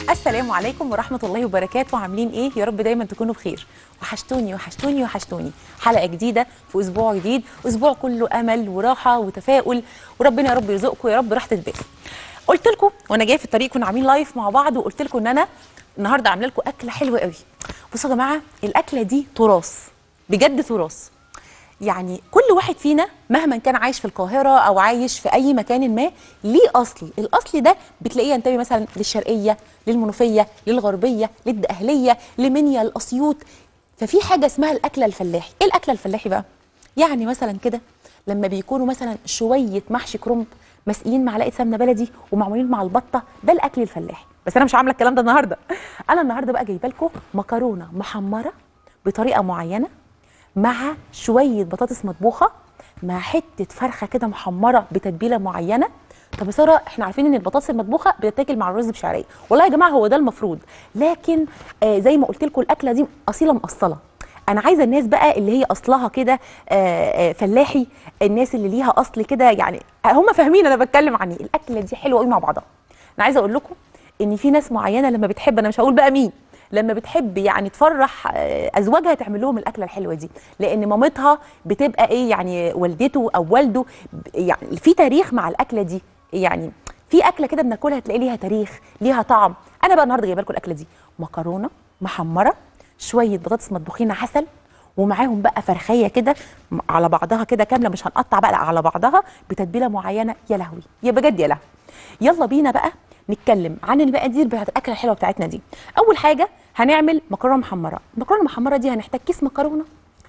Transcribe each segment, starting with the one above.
السلام عليكم ورحمة الله وبركاته عاملين ايه يا رب دايما تكونوا بخير وحشتوني وحشتوني وحشتوني حلقة جديدة في اسبوع جديد اسبوع كله امل وراحة وتفاؤل وربنا يا رب يرزقكم يا رب راحة البال قلت لكم وانا جايه في الطريق كنا عاملين لايف مع بعض وقلت لكم ان انا النهارده عامله لكم اكله حلوه قوي بصوا يا جماعه الاكله دي تراث بجد تراث يعني كل واحد فينا مهما كان عايش في القاهره او عايش في اي مكان ما ليه اصل الاصل ده بتلاقيه ينتمي مثلا للشرقيه للمنوفيه للغربيه للدقهليه لمنيا الاسيوط ففي حاجه اسمها الاكله الفلاحي ايه الاكله الفلاحي بقى يعني مثلا كده لما بيكونوا مثلا شويه محشي كرنب مسقيين معلقه سمنه بلدي ومعمولين مع البطه ده الاكل الفلاحي بس انا مش عامله الكلام ده النهارده انا النهارده بقى جايبه لكم مكرونه محمره بطريقه معينه مع شويه بطاطس مطبوخه مع حته فرخه كده محمره بتتبيله معينه طب يا ساره احنا عارفين ان البطاطس المطبوخه بتتاكل مع الرز بشعريه والله يا جماعه هو ده المفروض لكن آه زي ما قلت لكم الاكله دي اصيله مقصله انا عايزه الناس بقى اللي هي اصلها كده آه، آه، فلاحي الناس اللي ليها اصل كده يعني هم فاهمين انا بتكلم عن ايه الاكله دي حلوه قوي مع بعضها انا عايزه اقول لكم ان في ناس معينه لما بتحب انا مش هقول بقى مين لما بتحب يعني تفرح آه، ازواجها تعمل لهم الاكله الحلوه دي لان مامتها بتبقى ايه يعني والدته او والده ب- يعني في تاريخ مع الاكله دي يعني في اكله كده بناكلها تلاقي ليها تاريخ ليها طعم انا بقى النهارده جايبه لكم الاكله دي مكرونه محمره شويه بطاطس مطبوخين عسل ومعاهم بقى فرخيه كده م- على بعضها كده كامله مش هنقطع بقى لا على بعضها بتتبيله معينه يا لهوي يا بجد يا لهوي يلا بينا بقى نتكلم عن المقادير بتاعت الاكله الحلوه بتاعتنا دي اول حاجه هنعمل مكرونه محمره المكرونه المحمره دي هنحتاج كيس مكرونه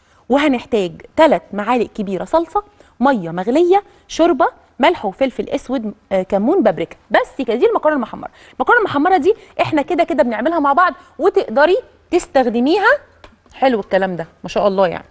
وهنحتاج ثلاث معالق كبيره صلصه ميه مغليه شوربه ملح وفلفل اسود آه، كمون بابريكا بس كده دي المكرونه المحمره المكرونه المحمره دي احنا كده كده بنعملها مع بعض وتقدري تستخدميها حلو الكلام ده ما شاء الله يعني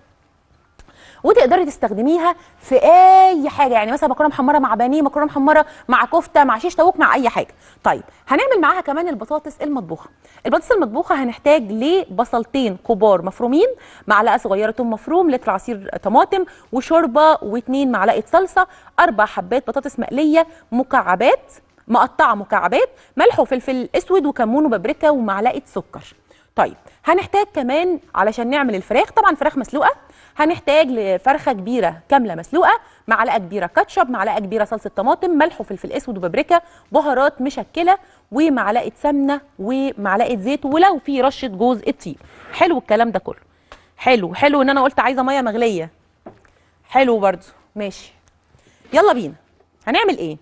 وتقدري تستخدميها في اي حاجه يعني مثلا مكرونه محمره مع بانيه مكرونه محمره مع كفته مع شيش طاووق مع اي حاجه طيب هنعمل معاها كمان البطاطس المطبوخه البطاطس المطبوخه هنحتاج لبصلتين كبار مفرومين معلقه صغيره توم مفروم لتر عصير طماطم وشوربه واتنين معلقه صلصه اربع حبات بطاطس مقليه مكعبات مقطعه مكعبات ملح وفلفل اسود وكمون وبابريكا ومعلقه سكر طيب هنحتاج كمان علشان نعمل الفراخ طبعا فراخ مسلوقه هنحتاج لفرخه كبيره كامله مسلوقه معلقه كبيره كاتشب معلقه كبيره صلصه طماطم ملح وفلفل اسود وبابريكا بهارات مشكله ومعلقه سمنه ومعلقه زيت ولو في رشه جوز الطيب حلو الكلام ده كله حلو حلو ان انا قلت عايزه ميه مغليه حلو برضو ماشي يلا بينا هنعمل ايه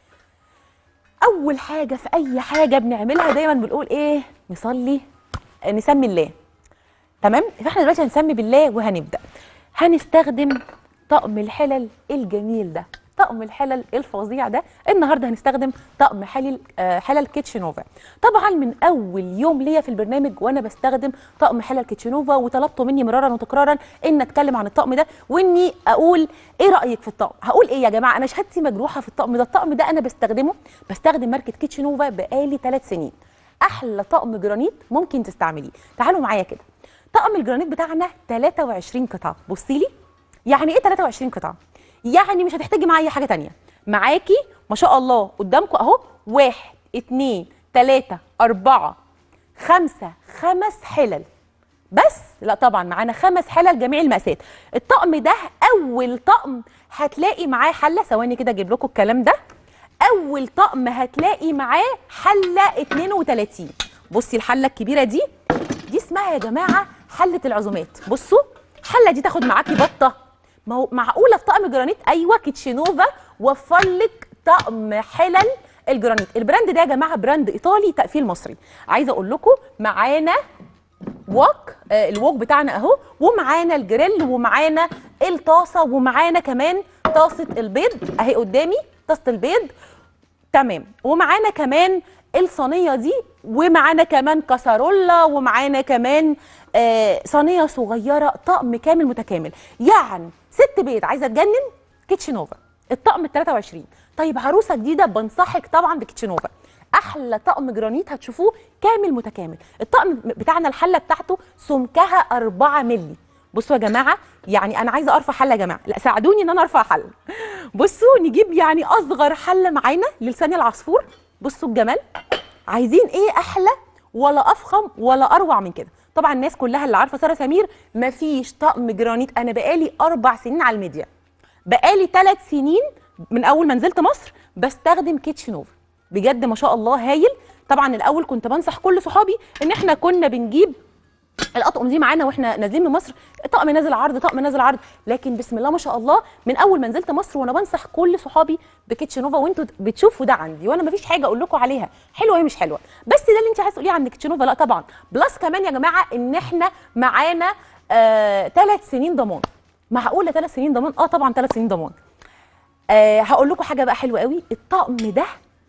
اول حاجه في اي حاجه بنعملها دايما بنقول ايه نصلي نسمي الله تمام فاحنا دلوقتي هنسمي بالله وهنبدا هنستخدم طقم الحلل الجميل ده طقم الحلل الفظيع ده النهارده هنستخدم طقم حلل آه، حلل كيتشنوفا طبعا من اول يوم ليا في البرنامج وانا بستخدم طقم حلل كيتشنوفا وطلبته مني مرارا وتكرارا ان اتكلم عن الطقم ده واني اقول ايه رايك في الطقم هقول ايه يا جماعه انا شهادتي مجروحه في الطقم ده الطقم ده انا بستخدمه بستخدم ماركه كيتشنوفا بقالي ثلاث سنين احلى طقم جرانيت ممكن تستعمليه تعالوا معايا كده طقم الجرانيت بتاعنا 23 قطعه بصي لي يعني ايه 23 قطعه يعني مش هتحتاجي معايا حاجه تانية معاكي ما شاء الله قدامكم اهو واحد اتنين تلاتة أربعة خمسة خمس حلل بس لا طبعا معانا خمس حلل جميع المقاسات الطقم ده اول طقم هتلاقي معاه حله ثواني كده اجيب لكم الكلام ده اول طقم هتلاقي معاه حله 32 بصي الحله الكبيره دي دي اسمها يا جماعه حله العزومات بصوا الحله دي تاخد معاكي بطه ما هو معقوله في طقم جرانيت ايوه كيتشينوفا وفر لك طقم حلل الجرانيت البراند ده يا جماعه براند ايطالي تقفيل مصري عايزه اقول لكم معانا وok آه، الوok بتاعنا اهو ومعانا الجريل ومعانا الطاسه ومعانا كمان طاسه البيض اهي قدامي طاسه البيض تمام ومعانا كمان الصينيه دي ومعانا كمان كسرولة ومعانا كمان آه صينيه صغيره طقم كامل متكامل يعني ست بيت عايزه تجنن كيتشنوفا الطقم ال 23 طيب عروسه جديده بنصحك طبعا بكيتشنوفا احلى طقم جرانيت هتشوفوه كامل متكامل الطقم بتاعنا الحله بتاعته سمكها 4 مللي بصوا يا جماعه يعني انا عايزه ارفع حله يا جماعه لا ساعدوني ان انا ارفع حله بصوا نجيب يعني اصغر حله معانا للسان العصفور بصوا الجمال عايزين ايه احلى ولا افخم ولا اروع من كده طبعا الناس كلها اللي عارفه ساره سمير مفيش طقم جرانيت انا بقالي اربع سنين على الميديا بقالي ثلاث سنين من اول ما نزلت مصر بستخدم كيتش نوفا بجد ما شاء الله هايل طبعا الاول كنت بنصح كل صحابي ان احنا كنا بنجيب الاطقم دي معانا واحنا نازلين من مصر طقم نازل عرض طقم نازل عرض لكن بسم الله ما شاء الله من اول ما نزلت مصر وانا بنصح كل صحابي بكيتش نوفا وانتوا بتشوفوا ده عندي وانا مفيش حاجه اقول لكم عليها حلوه هي مش حلوه بس ده اللي انت عايز تقوليه عن كيتش نوفا لا طبعا بلس كمان يا جماعه ان احنا معانا ثلاث آه سنين ضمان معقوله ثلاث سنين ضمان اه طبعا ثلاث سنين ضمان آه هقول لكم حاجه بقى حلوه قوي الطقم ده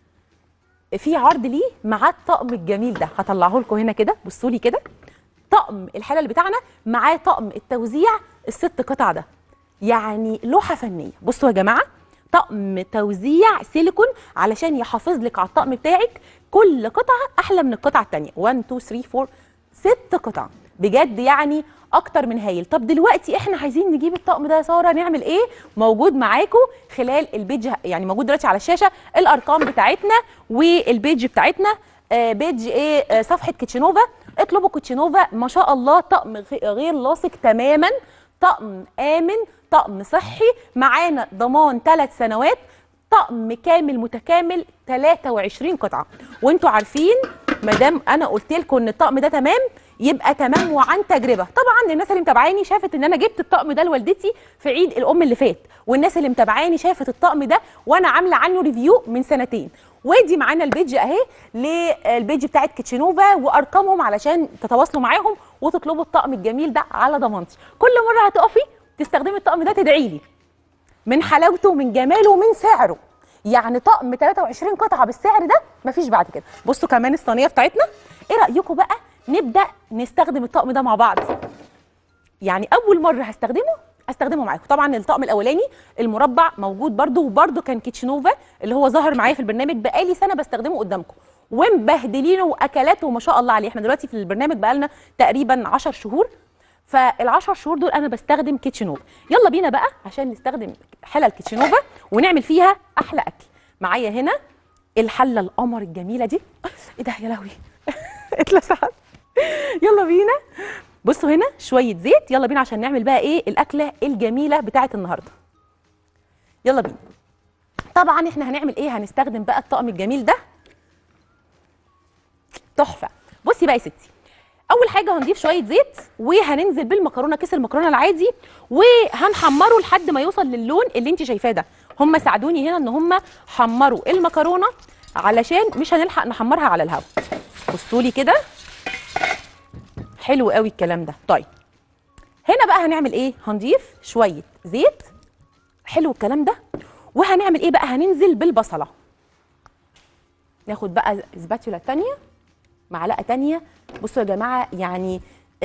في عرض ليه مع الطقم الجميل ده هطلعه لكم هنا كده بصوا لي كده طقم الحلل بتاعنا معاه طقم التوزيع الست قطع ده يعني لوحه فنيه بصوا يا جماعه طقم توزيع سيليكون علشان يحافظ لك على الطقم بتاعك كل قطعه احلى من القطعه الثانيه 1 2 3 4 ست قطع بجد يعني اكتر من هايل طب دلوقتي احنا عايزين نجيب الطقم ده يا ساره نعمل ايه موجود معاكم خلال البيج يعني موجود دلوقتي على الشاشه الارقام بتاعتنا والبيج بتاعتنا آه بيج ايه آه صفحه كيتشنوفا اطلبوا كوتشينوفا ما شاء الله طقم غير لاصق تماما طقم امن طقم صحي معانا ضمان ثلاث سنوات طقم كامل متكامل 23 قطعه وانتوا عارفين ما دام انا قلت لكم ان الطقم ده تمام يبقى تمام وعن تجربه طبعا الناس اللي متابعاني شافت ان انا جبت الطقم ده لوالدتي في عيد الام اللي فات والناس اللي متابعاني شافت الطقم ده وانا عامله عنه ريفيو من سنتين وادي معانا البيج اهي للبيج بتاعت كيتشنوفا وارقامهم علشان تتواصلوا معاهم وتطلبوا الطقم الجميل ده على ضمانتي كل مره هتقفي تستخدمي الطقم ده تدعي لي من حلاوته ومن جماله ومن سعره يعني طقم 23 قطعه بالسعر ده مفيش بعد كده بصوا كمان الصينيه بتاعتنا ايه رايكم بقى نبدا نستخدم الطقم ده مع بعض يعني اول مره هستخدمه استخدمه معاكم طبعا الطقم الاولاني المربع موجود برده وبرده كان كيتشنوفا اللي هو ظهر معايا في البرنامج بقالي سنه بستخدمه قدامكم ومبهدلينه واكلاته ما شاء الله عليه احنا دلوقتي في البرنامج بقالنا تقريبا 10 شهور فال10 شهور دول انا بستخدم كيتشنوفا يلا بينا بقى عشان نستخدم حلل كيتشنوفا ونعمل فيها احلى اكل معايا هنا الحله القمر الجميله دي ايه ده يا لهوي اتلسعت يلا بينا بصوا هنا شويه زيت يلا بينا عشان نعمل بقى ايه الاكله الجميله بتاعه النهارده يلا بينا طبعا احنا هنعمل ايه هنستخدم بقى الطقم الجميل ده تحفه بصي بقى يا ستي اول حاجه هنضيف شويه زيت وهننزل بالمكرونه كيس المكرونه العادي وهنحمره لحد ما يوصل للون اللي انت شايفاه ده هم ساعدوني هنا ان هم حمروا المكرونه علشان مش هنلحق نحمرها على الهواء بصوا لي كده حلو قوي الكلام ده طيب هنا بقى هنعمل ايه هنضيف شويه زيت حلو الكلام ده وهنعمل ايه بقى هننزل بالبصله ناخد بقى سباتولا تانية معلقه تانية بصوا يا جماعه يعني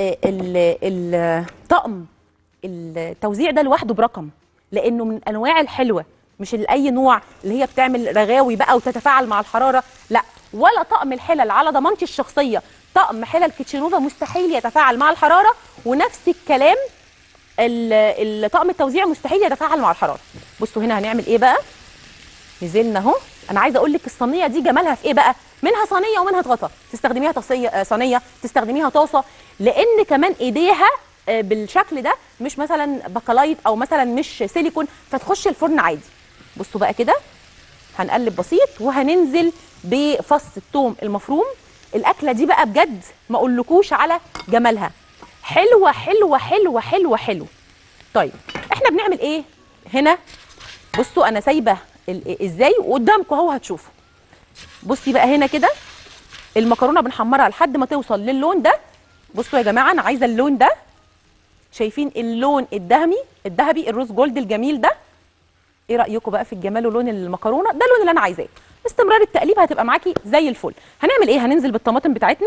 الطقم التوزيع ده لوحده برقم لانه من انواع الحلوه مش لاي نوع اللي هي بتعمل رغاوي بقى وتتفاعل مع الحراره لا ولا طقم الحلل على ضمانتي الشخصيه طقم حلل كيتشنوفا مستحيل يتفاعل مع الحراره ونفس الكلام الطقم التوزيع مستحيل يتفاعل مع الحراره بصوا هنا هنعمل ايه بقى نزلنا اهو انا عايزه اقول لك الصينيه دي جمالها في ايه بقى منها صينيه ومنها غطا تستخدميها تصيه صينيه تستخدميها طاسه لان كمان ايديها بالشكل ده مش مثلا بكلايت او مثلا مش سيليكون فتخش الفرن عادي بصوا بقى كده هنقلب بسيط وهننزل بفص الثوم المفروم الاكله دي بقى بجد ما اقولكوش على جمالها حلوه حلوه حلوه حلوه حلو طيب احنا بنعمل ايه هنا بصوا انا سايبه ازاي وقدامكم اهو هتشوفوا بصي بقى هنا كده المكرونه بنحمرها لحد ما توصل للون ده بصوا يا جماعه انا عايزه اللون ده شايفين اللون الذهبي الذهبي الروز جولد الجميل ده ايه رايكم بقى في الجمال ولون المكرونه ده اللون اللي انا عايزاه باستمرار التقليب هتبقى معاكي زي الفل هنعمل ايه هننزل بالطماطم بتاعتنا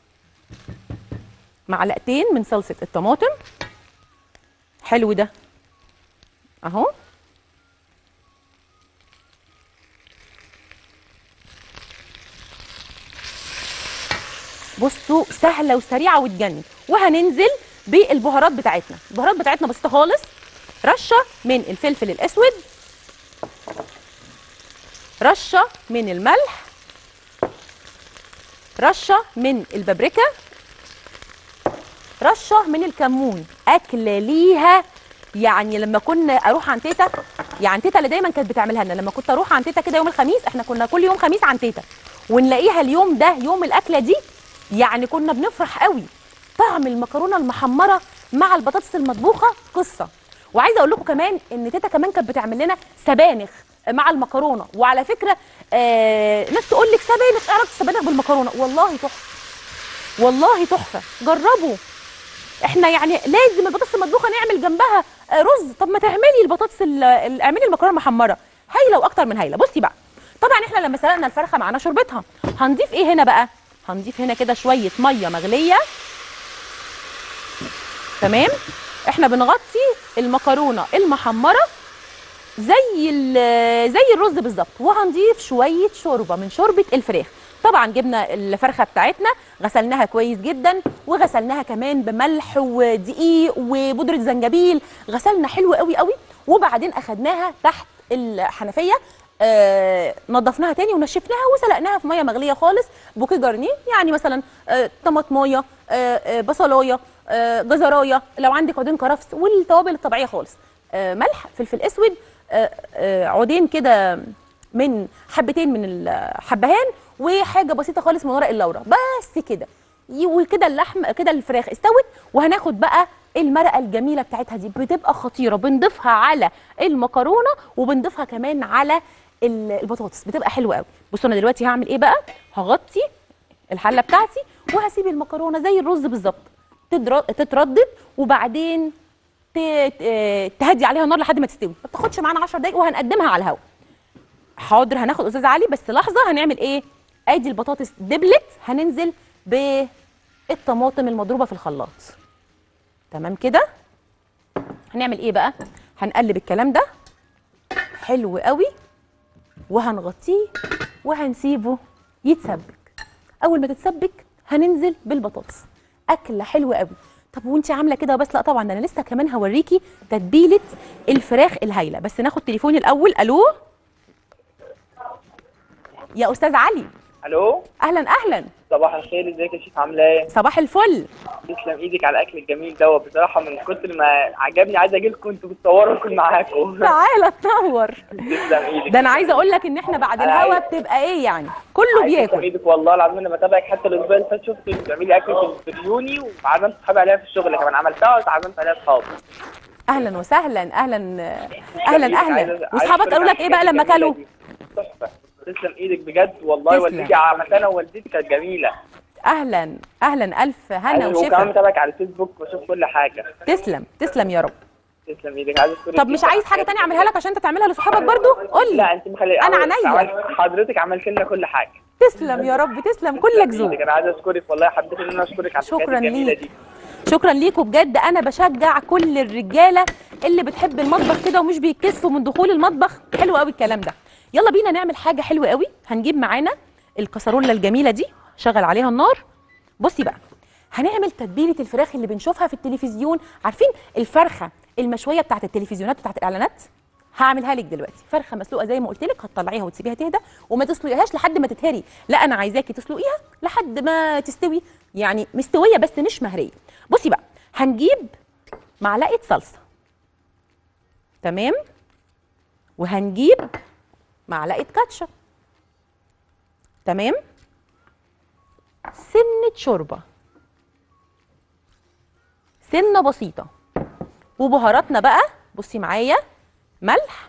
معلقتين من صلصه الطماطم حلو ده اهو بصوا سهله وسريعه وتجنن وهننزل بالبهارات بتاعتنا البهارات بتاعتنا بسيطه خالص رشه من الفلفل الاسود رشه من الملح رشه من البابريكا رشه من الكمون اكله ليها يعني لما كنا اروح عند تيتا يعني تيتا اللي دايما كانت بتعملها لنا لما كنت اروح عند تيتا كده يوم الخميس احنا كنا كل يوم خميس عند تيتا ونلاقيها اليوم ده يوم الاكله دي يعني كنا بنفرح قوي طعم المكرونه المحمره مع البطاطس المطبوخه قصه وعايزه اقول لكم كمان ان تيتا كمان كانت بتعمل لنا سبانخ مع المكرونه وعلى فكره آه ناس تقول لك سبانخ ايه علاقه السبانخ بالمكرونه والله تحفه والله تحفه جربوا احنا يعني لازم البطاطس المطبوخه نعمل جنبها آه، رز طب ما تعملي البطاطس ال- ال- اعملي المكرونه المحمره هايله واكتر من هايله بصي بقى طبعا احنا لما سلقنا الفرخه معانا شوربتها هنضيف ايه هنا بقى هنضيف هنا كده شويه ميه مغليه تمام احنا بنغطي المكرونه المحمره زي ال- زي الرز بالظبط وهنضيف شويه شوربه من شوربه الفراخ طبعا جبنا الفرخه بتاعتنا غسلناها كويس جدا وغسلناها كمان بملح ودقيق وبودره زنجبيل غسلنا حلو قوي قوي وبعدين اخدناها تحت الحنفيه آه نضفناها تاني ونشفناها وسلقناها في ميه مغليه خالص بوكيه جرنيه يعني مثلا آه طماطمايه آه آه بصلايه آه جزرايه لو عندك عودين كرفس والتوابل الطبيعيه خالص آه ملح فلفل اسود آه آه عودين كده من حبتين من الحبهان وحاجه بسيطه خالص من ورق اللورا بس كده ي- وكده اللحم كده الفراخ استوت وهناخد بقى المرقه الجميله بتاعتها دي بتبقى خطيره بنضيفها على المكرونه وبنضيفها كمان على ال- البطاطس بتبقى حلوه قوي بصوا انا دلوقتي هعمل ايه بقى هغطي الحله بتاعتي وهسيب المكرونه زي الرز بالظبط تدر- تتردد وبعدين ت- ت- تهدي عليها النار لحد ما تستوي ما بتاخدش معانا 10 دقايق وهنقدمها على الهواء حاضر هناخد استاذ علي بس لحظه هنعمل ايه ادي البطاطس دبلت هننزل بالطماطم المضروبه في الخلاط تمام كده هنعمل ايه بقى هنقلب الكلام ده حلو قوي وهنغطيه وهنسيبه يتسبك اول ما تتسبك هننزل بالبطاطس اكله حلوه قوي طب وانت عامله كده بس لا طبعا ده انا لسه كمان هوريكي تتبيله الفراخ الهايله بس ناخد تليفوني الاول الو يا استاذ علي الو اهلا اهلا صباح الخير ازيك يا شيخ عامله ايه؟ صباح الفل تسلم ايدك على الاكل الجميل دوت بصراحه من كتر ما عجبني عايز اجي لكم انتوا بتصوروا اكل معاكم تعالى تنور تسلم ايدك ده انا عايزه اقول لك ان احنا بعد أنا الهوا عايز- بتبقى ايه يعني كله عايز تسلم بياكل ايدك والله العظيم انا بتابعك حتى الاسبوع اللي فات شفت بتعملي اكل في الفريوني وعزمت صحابي عليها في الشغل كمان عملتها وعزمت عليها اصحابي اهلا وسهلا اهلا اهلا عايز- اهلا عايز واصحابك أشكرك قالوا على لك ايه بقى الحاجات لما الجميلة كلوا دي. تحفه تسلم ايدك بجد والله تسلم. والدتي عملتها انا ووالدتي كانت جميله اهلا اهلا الف هنا وكمان وشفا متابعك على الفيسبوك واشوف كل حاجه تسلم تسلم يا رب تسلم ايدك عايز اشكرك طب مش جداً عايز على حاجه الحاجات تانية اعملها لك عشان انت تعملها لصحابك برضو قول لي لا انت مخلي أنا عمل- عينيا. عملت- حضرتك عملت لنا كل حاجه تسلم يا رب تسلم كلك ذوق انا عايز اشكرك والله حبيت ان انا اشكرك على الحاجات شكراً الجميله ليك. دي شكرا ليكم بجد انا بشجع كل الرجاله اللي بتحب المطبخ كده ومش بيتكسفوا من دخول المطبخ حلو قوي الكلام ده يلا بينا نعمل حاجه حلوه قوي هنجيب معانا الكسرونه الجميله دي شغل عليها النار بصي بقى هنعمل تتبيله الفراخ اللي بنشوفها في التلفزيون عارفين الفرخه المشويه بتاعت التلفزيونات بتاعت الاعلانات هعملها لك دلوقتي فرخه مسلوقه زي ما قلت لك هتطلعيها وتسيبيها تهدى وما تسلقيهاش لحد ما تتهري لا انا عايزاكي تسلقيها لحد ما تستوي يعني مستويه بس مش مهريه بصي بقى هنجيب معلقه صلصه تمام وهنجيب معلقه كاتشب تمام سنه شوربه سنه بسيطه وبهاراتنا بقى بصي معايا ملح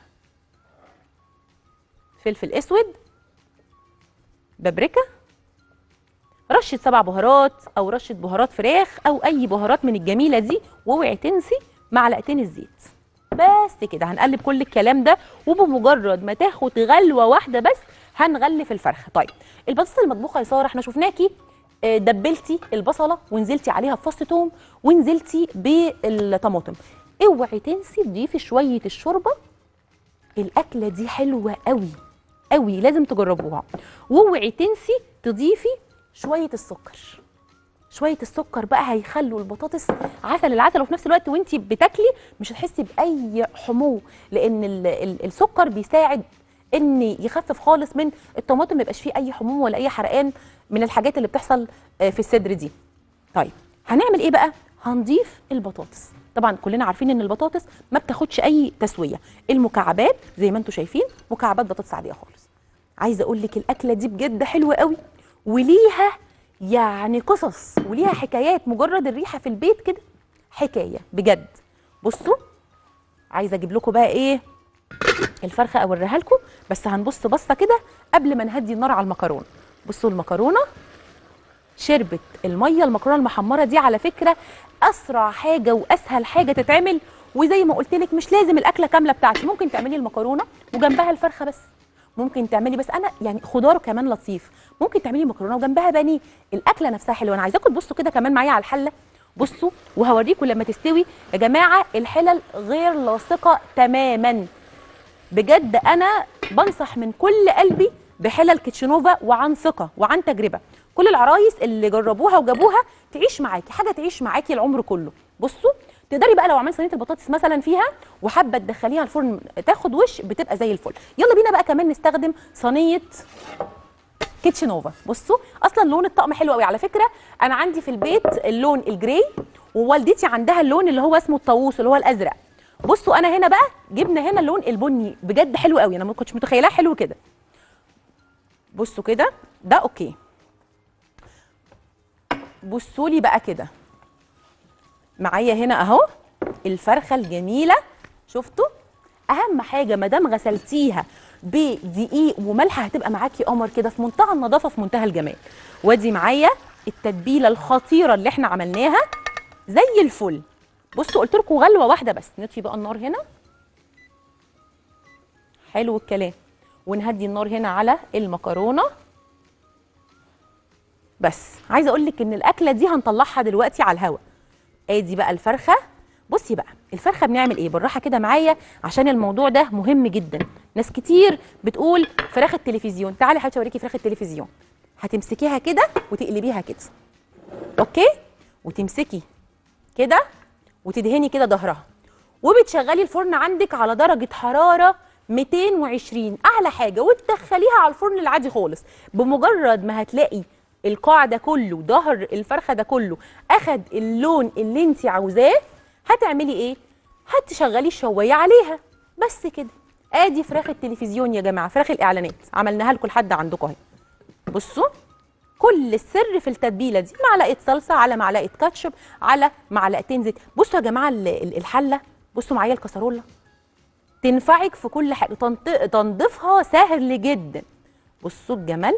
فلفل اسود بابريكا رشه سبع بهارات او رشه بهارات فراخ او اي بهارات من الجميله دي واوعي تنسي معلقتين الزيت بس كده هنقلب كل الكلام ده وبمجرد ما تاخد غلوه واحده بس هنغلف الفرخه طيب البطاطس المطبوخه يا ساره احنا شفناكي آه، دبلتي البصله ونزلتي عليها بفص توم ونزلتي بالطماطم اوعي تنسي تضيفي شويه الشوربه الاكله دي حلوه قوي قوي لازم تجربوها واوعي تنسي تضيفي شويه السكر شويه السكر بقى هيخلوا البطاطس عسل العسل وفي نفس الوقت وانتي بتاكلي مش هتحسي باي حمو لان ال ال السكر بيساعد ان يخفف خالص من الطماطم ما يبقاش فيه اي حموم ولا اي حرقان من الحاجات اللي بتحصل آه، في الصدر دي طيب هنعمل ايه بقى هنضيف البطاطس طبعا كلنا عارفين ان البطاطس ما بتاخدش اي تسويه المكعبات زي ما انتم شايفين مكعبات بطاطس عاديه خالص عايزه اقول لك الاكله دي بجد حلوه قوي وليها يعني قصص وليها حكايات مجرد الريحه في البيت كده حكايه بجد بصوا عايزه اجيب لكم بقى ايه الفرخه اوريها لكم بس هنبص بصه كده قبل ما نهدي النار على المكرونه بصوا المكرونه شربت الميه المكرونه المحمره دي على فكره اسرع حاجه واسهل حاجه تتعمل وزي ما قلت لك مش لازم الاكله كامله بتاعتي ممكن تعملي المكرونه وجنبها الفرخه بس ممكن تعملي بس انا يعني خضار كمان لطيف ممكن تعملي مكرونه وجنبها بانيه الاكله نفسها حلوه انا عايزاكم تبصوا كده كمان معايا على الحله بصوا وهوريكم لما تستوي يا جماعه الحلل غير لاصقه تماما بجد انا بنصح من كل قلبي بحلل كيتشنوفا وعن ثقه وعن تجربه كل العرايس اللي جربوها وجابوها تعيش معاكي حاجه تعيش معاكي العمر كله بصوا تقدري بقى لو عملت صينيه البطاطس مثلا فيها وحابه تدخليها الفرن تاخد وش بتبقى زي الفل يلا بينا بقى كمان نستخدم صينيه كيتشنوفا بصوا اصلا لون الطقم حلو قوي على فكره انا عندي في البيت اللون الجراي ووالدتي عندها اللون اللي هو اسمه الطاووس اللي هو الازرق بصوا انا هنا بقى جبنا هنا اللون البني بجد حلو قوي انا ما كنتش متخيلاه حلو كده بصوا كده ده اوكي بصوا لي بقى كده معايا هنا اهو الفرخه الجميله شفتوا اهم حاجه ما دام غسلتيها بدقيق وملح هتبقى معاكي قمر كده في منتهى النظافه في منتهى الجمال وادي معايا التتبيله الخطيره اللي احنا عملناها زي الفل بصوا قلت لكم غلوه واحده بس نطفي بقى النار هنا حلو الكلام ونهدي النار هنا على المكرونه بس عايزه اقول لك ان الاكله دي هنطلعها دلوقتي على الهواء ادي بقى الفرخه بصي بقى الفرخه بنعمل ايه بالراحه كده معايا عشان الموضوع ده مهم جدا ناس كتير بتقول فراخ التلفزيون تعالي حبيبتي اوريكي فراخ التلفزيون هتمسكيها كده وتقلبيها كده اوكي وتمسكي كده وتدهني كده ظهرها وبتشغلي الفرن عندك على درجه حراره 220 اعلى حاجه وتدخليها على الفرن العادي خالص بمجرد ما هتلاقي القاع ده كله ظهر الفرخه ده كله اخد اللون اللي انت عاوزاه هتعملي ايه هتشغلي الشوايه عليها بس كده ادي فراخ التلفزيون يا جماعه فراخ الاعلانات عملناها لكم لحد عندكم اهي بصوا كل السر في التتبيله دي معلقه صلصه على معلقه كاتشب على معلقتين زيت بصوا يا جماعه ال- ال- الحله بصوا معايا الكسرونه تنفعك في كل حاجه تنط- تنظيفها سهل جدا بصوا الجمال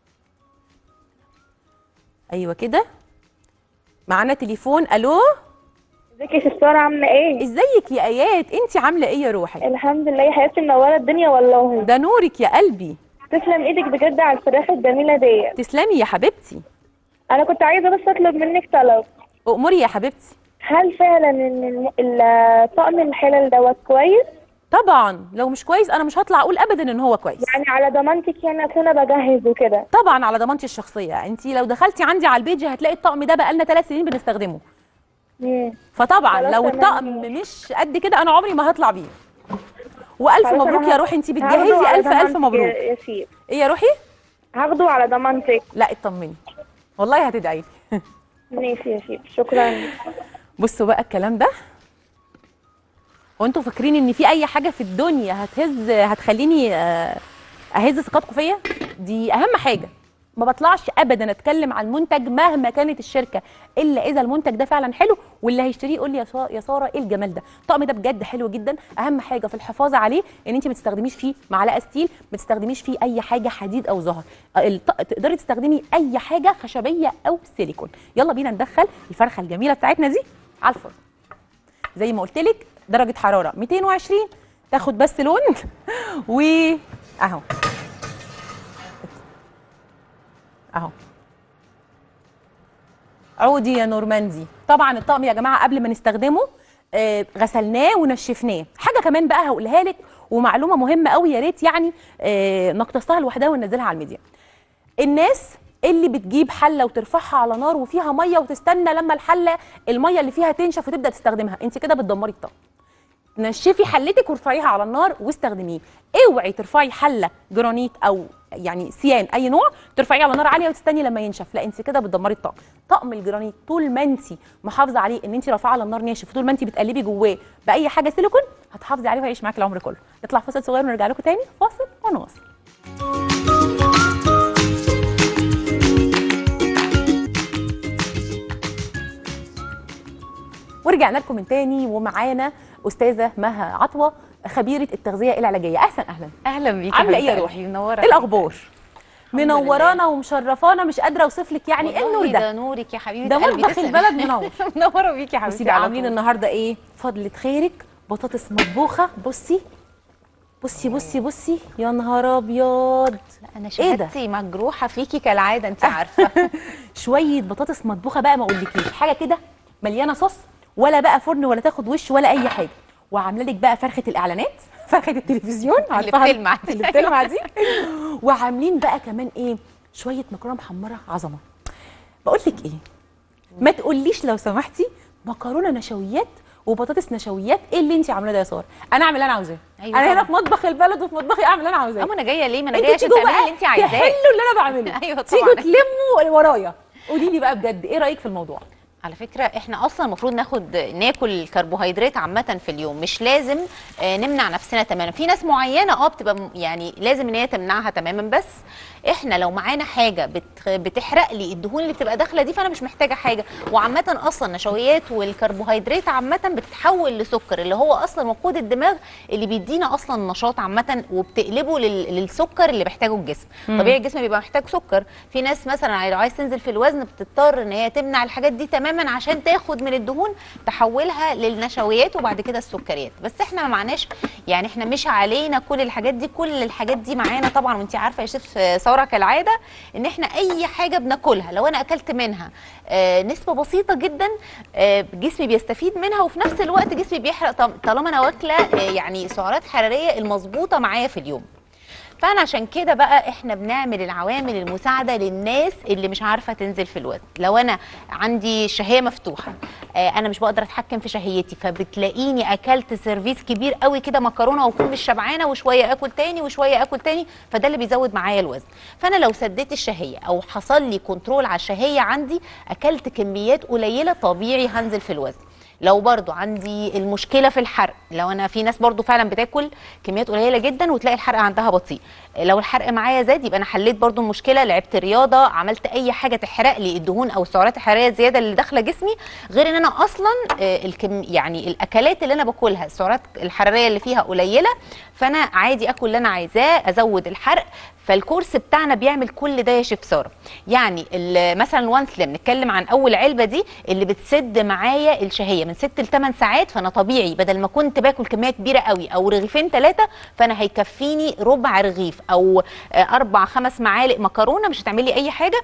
ايوه كده معانا تليفون الو ازيك يا ستار عاملة ايه؟ ازيك يا ايات انت عامله ايه يا روحي الحمد لله يا حياتي منورة الدنيا والله ده نورك يا قلبي تسلم ايدك بجد على الفراخ الجميلة ديت تسلمي يا حبيبتي انا كنت عايزة بس اطلب منك طلب اموري يا حبيبتي هل فعلا ان الم- ال- طقم الحلل دوت كويس؟ طبعا لو مش كويس انا مش هطلع اقول ابدا ان هو كويس يعني على ضمانتك يعني اكون أنا بجهز وكده طبعا على ضمانتي الشخصيه انت لو دخلتي عندي على البيج هتلاقي الطقم ده بقالنا ثلاث سنين بنستخدمه مم. فطبعا خلاص لو تمام. الطقم مش قد كده انا عمري ما هطلع بيه والف خلاص مبروك أنا يا ه- روحي انت هاخده بتجهزي على الف الف ضمانتك مبروك يا يا شيف ايه يا روحي هاخده على ضمانتك لا اطمني والله هتدعي لي ماشي يا شيف شكرا بصوا بقى الكلام ده هو انتوا فاكرين ان في اي حاجه في الدنيا هتهز هتخليني آه، اهز ثقتكم فيا دي اهم حاجه ما بطلعش ابدا اتكلم عن المنتج مهما كانت الشركه الا اذا المنتج ده فعلا حلو واللي هيشتريه يقول لي يا سا- يا ساره ايه الجمال ده الطقم ده بجد حلو جدا اهم حاجه في الحفاظ عليه ان انت ما تستخدميش فيه معلقه ستيل ما تستخدميش فيه اي حاجه حديد او زهر آه، الط- تقدري تستخدمي اي حاجه خشبيه او سيليكون يلا بينا ندخل الفرخه الجميله بتاعتنا دي على الفرن زي ما قلت لك درجه حراره 220 تاخد بس لون و اهو اهو عودي يا نورماندي طبعا الطقم يا جماعه قبل ما نستخدمه آه، غسلناه ونشفناه حاجه كمان بقى هقولها لك ومعلومه مهمه قوي يا ريت يعني آه، نقتصها لوحدها وننزلها على الميديا الناس اللي بتجيب حله وترفعها على نار وفيها ميه وتستنى لما الحله الميه اللي فيها تنشف وتبدا تستخدمها انت كده بتدمري الطقم نشفي حلتك وارفعيها على النار واستخدميه اوعي ترفعي حله جرانيت او يعني سيان اي نوع ترفعيه على نار عاليه وتستني لما ينشف لا انت كده بتدمري الطقم طقم الجرانيت طول ما انت محافظه عليه ان انت رافعاه على النار ناشف طول ما انت بتقلبي جواه باي حاجه سيليكون هتحافظي عليه وهيعيش معاكي العمر كله نطلع فاصل صغير ونرجع لكم تاني فاصل ونواصل ورجعنا لكم من تاني ومعانا استاذه مها عطوه خبيره التغذيه العلاجيه اهلا اهلا اهلا بيكي عامله ايه يا حبيبة روحي قلبي، منوره ايه الاخبار لله. منورانا ومشرفانا مش قادره اوصف لك يعني ايه النور والله ده نورك يا حبيبه ده قلبي، مطبخ تسلم. البلد منور منوره بيكي يا بصي حبيبتي بقى على عاملين طول. النهارده ايه فضلة خيرك بطاطس مطبوخه بصي بصي بصي بصي يا نهار ابيض انا إيه ده؟ شهادتي مجروحه فيكي كالعاده انت عارفه شويه بطاطس مطبوخه بقى ما اقولكيش حاجه كده مليانه صوص ولا بقى فرن ولا تاخد وش ولا اي حاجه وعامله لك بقى فرخه الاعلانات فرخه التلفزيون عارفاها؟ بتلمع دي. اللي بتلمع دي وعاملين بقى كمان ايه شويه مكرونه محمره عظمه بقول لك ايه ما تقوليش لو سمحتي مكرونه نشويات وبطاطس نشويات ايه اللي انت عاملاه ده يا ساره انا اعمل اللي انا عاوزاه أيوة انا هنا طبعاً. في مطبخ البلد وفي مطبخي اعمل اللي انا عاوزاه اما انا جايه ليه ما انا انتوا جايه عشان تيجوا تعملي بقى اللي انت عايزاه تحلوا اللي انا بعمله أيوة تيجوا طبعاً. تلموا اللي ورايا قولي لي بقى بجد ايه رايك في الموضوع على فكره احنا اصلا المفروض ناخد ناكل كربوهيدرات عامه في اليوم مش لازم آه، نمنع نفسنا تماما في ناس معينه اه بتبقى م- يعني لازم ان هي تمنعها تماما بس احنا لو معانا حاجه بت بتحرق لي الدهون اللي بتبقى داخله دي فانا مش محتاجه حاجه وعامه اصلا النشويات والكربوهيدرات عامه بتتحول لسكر اللي هو اصلا وقود الدماغ اللي بيدينا اصلا نشاط عامه وبتقلبه لل- للسكر اللي محتاجه الجسم طبيعي الجسم بيبقى محتاج سكر في ناس مثلا لو عايز تنزل في الوزن بتضطر ان هي تمنع الحاجات دي تماما عشان تاخد من الدهون تحولها للنشويات وبعد كده السكريات بس احنا ما معناش يعني احنا مش علينا كل الحاجات دي كل الحاجات دي معانا طبعا وانت عارفه يا شيف ساره كالعاده ان احنا اي حاجه بناكلها لو انا اكلت منها آه، نسبه بسيطه جدا آه، جسمي بيستفيد منها وفي نفس الوقت جسمي بيحرق طم- طالما انا واكله آه، يعني سعرات حراريه المظبوطه معايا في اليوم فانا عشان كده بقى احنا بنعمل العوامل المساعده للناس اللي مش عارفه تنزل في الوزن لو انا عندي شهيه مفتوحه آه انا مش بقدر اتحكم في شهيتي فبتلاقيني اكلت سيرفيس كبير قوي كده مكرونه واكون مش شبعانه وشويه اكل تاني وشويه اكل تاني فده اللي بيزود معايا الوزن فانا لو سديت الشهيه او حصل لي كنترول على الشهيه عندي اكلت كميات قليله طبيعي هنزل في الوزن لو برضو عندي المشكله في الحرق لو انا في ناس برضو فعلا بتاكل كميات قليله جدا وتلاقي الحرق عندها بطيء لو الحرق معايا زاد يبقى انا حليت برضو المشكله لعبت رياضه عملت اي حاجه تحرق لي الدهون او السعرات الحراريه الزياده اللي داخله جسمي غير ان انا اصلا آه، الكم يعني الاكلات اللي انا باكلها السعرات الحراريه اللي فيها قليله فانا عادي اكل اللي انا عايزاه ازود الحرق فالكورس بتاعنا بيعمل كل ده يا شيف ساره يعني ال- مثلا وان سليم نتكلم عن اول علبه دي اللي بتسد معايا الشهيه من 6 ل 8 ساعات فانا طبيعي بدل ما كنت باكل كميه كبيره قوي او رغيفين ثلاثه فانا هيكفيني ربع رغيف او آه، اربع خمس معالق مكرونه مش هتعملي اي حاجه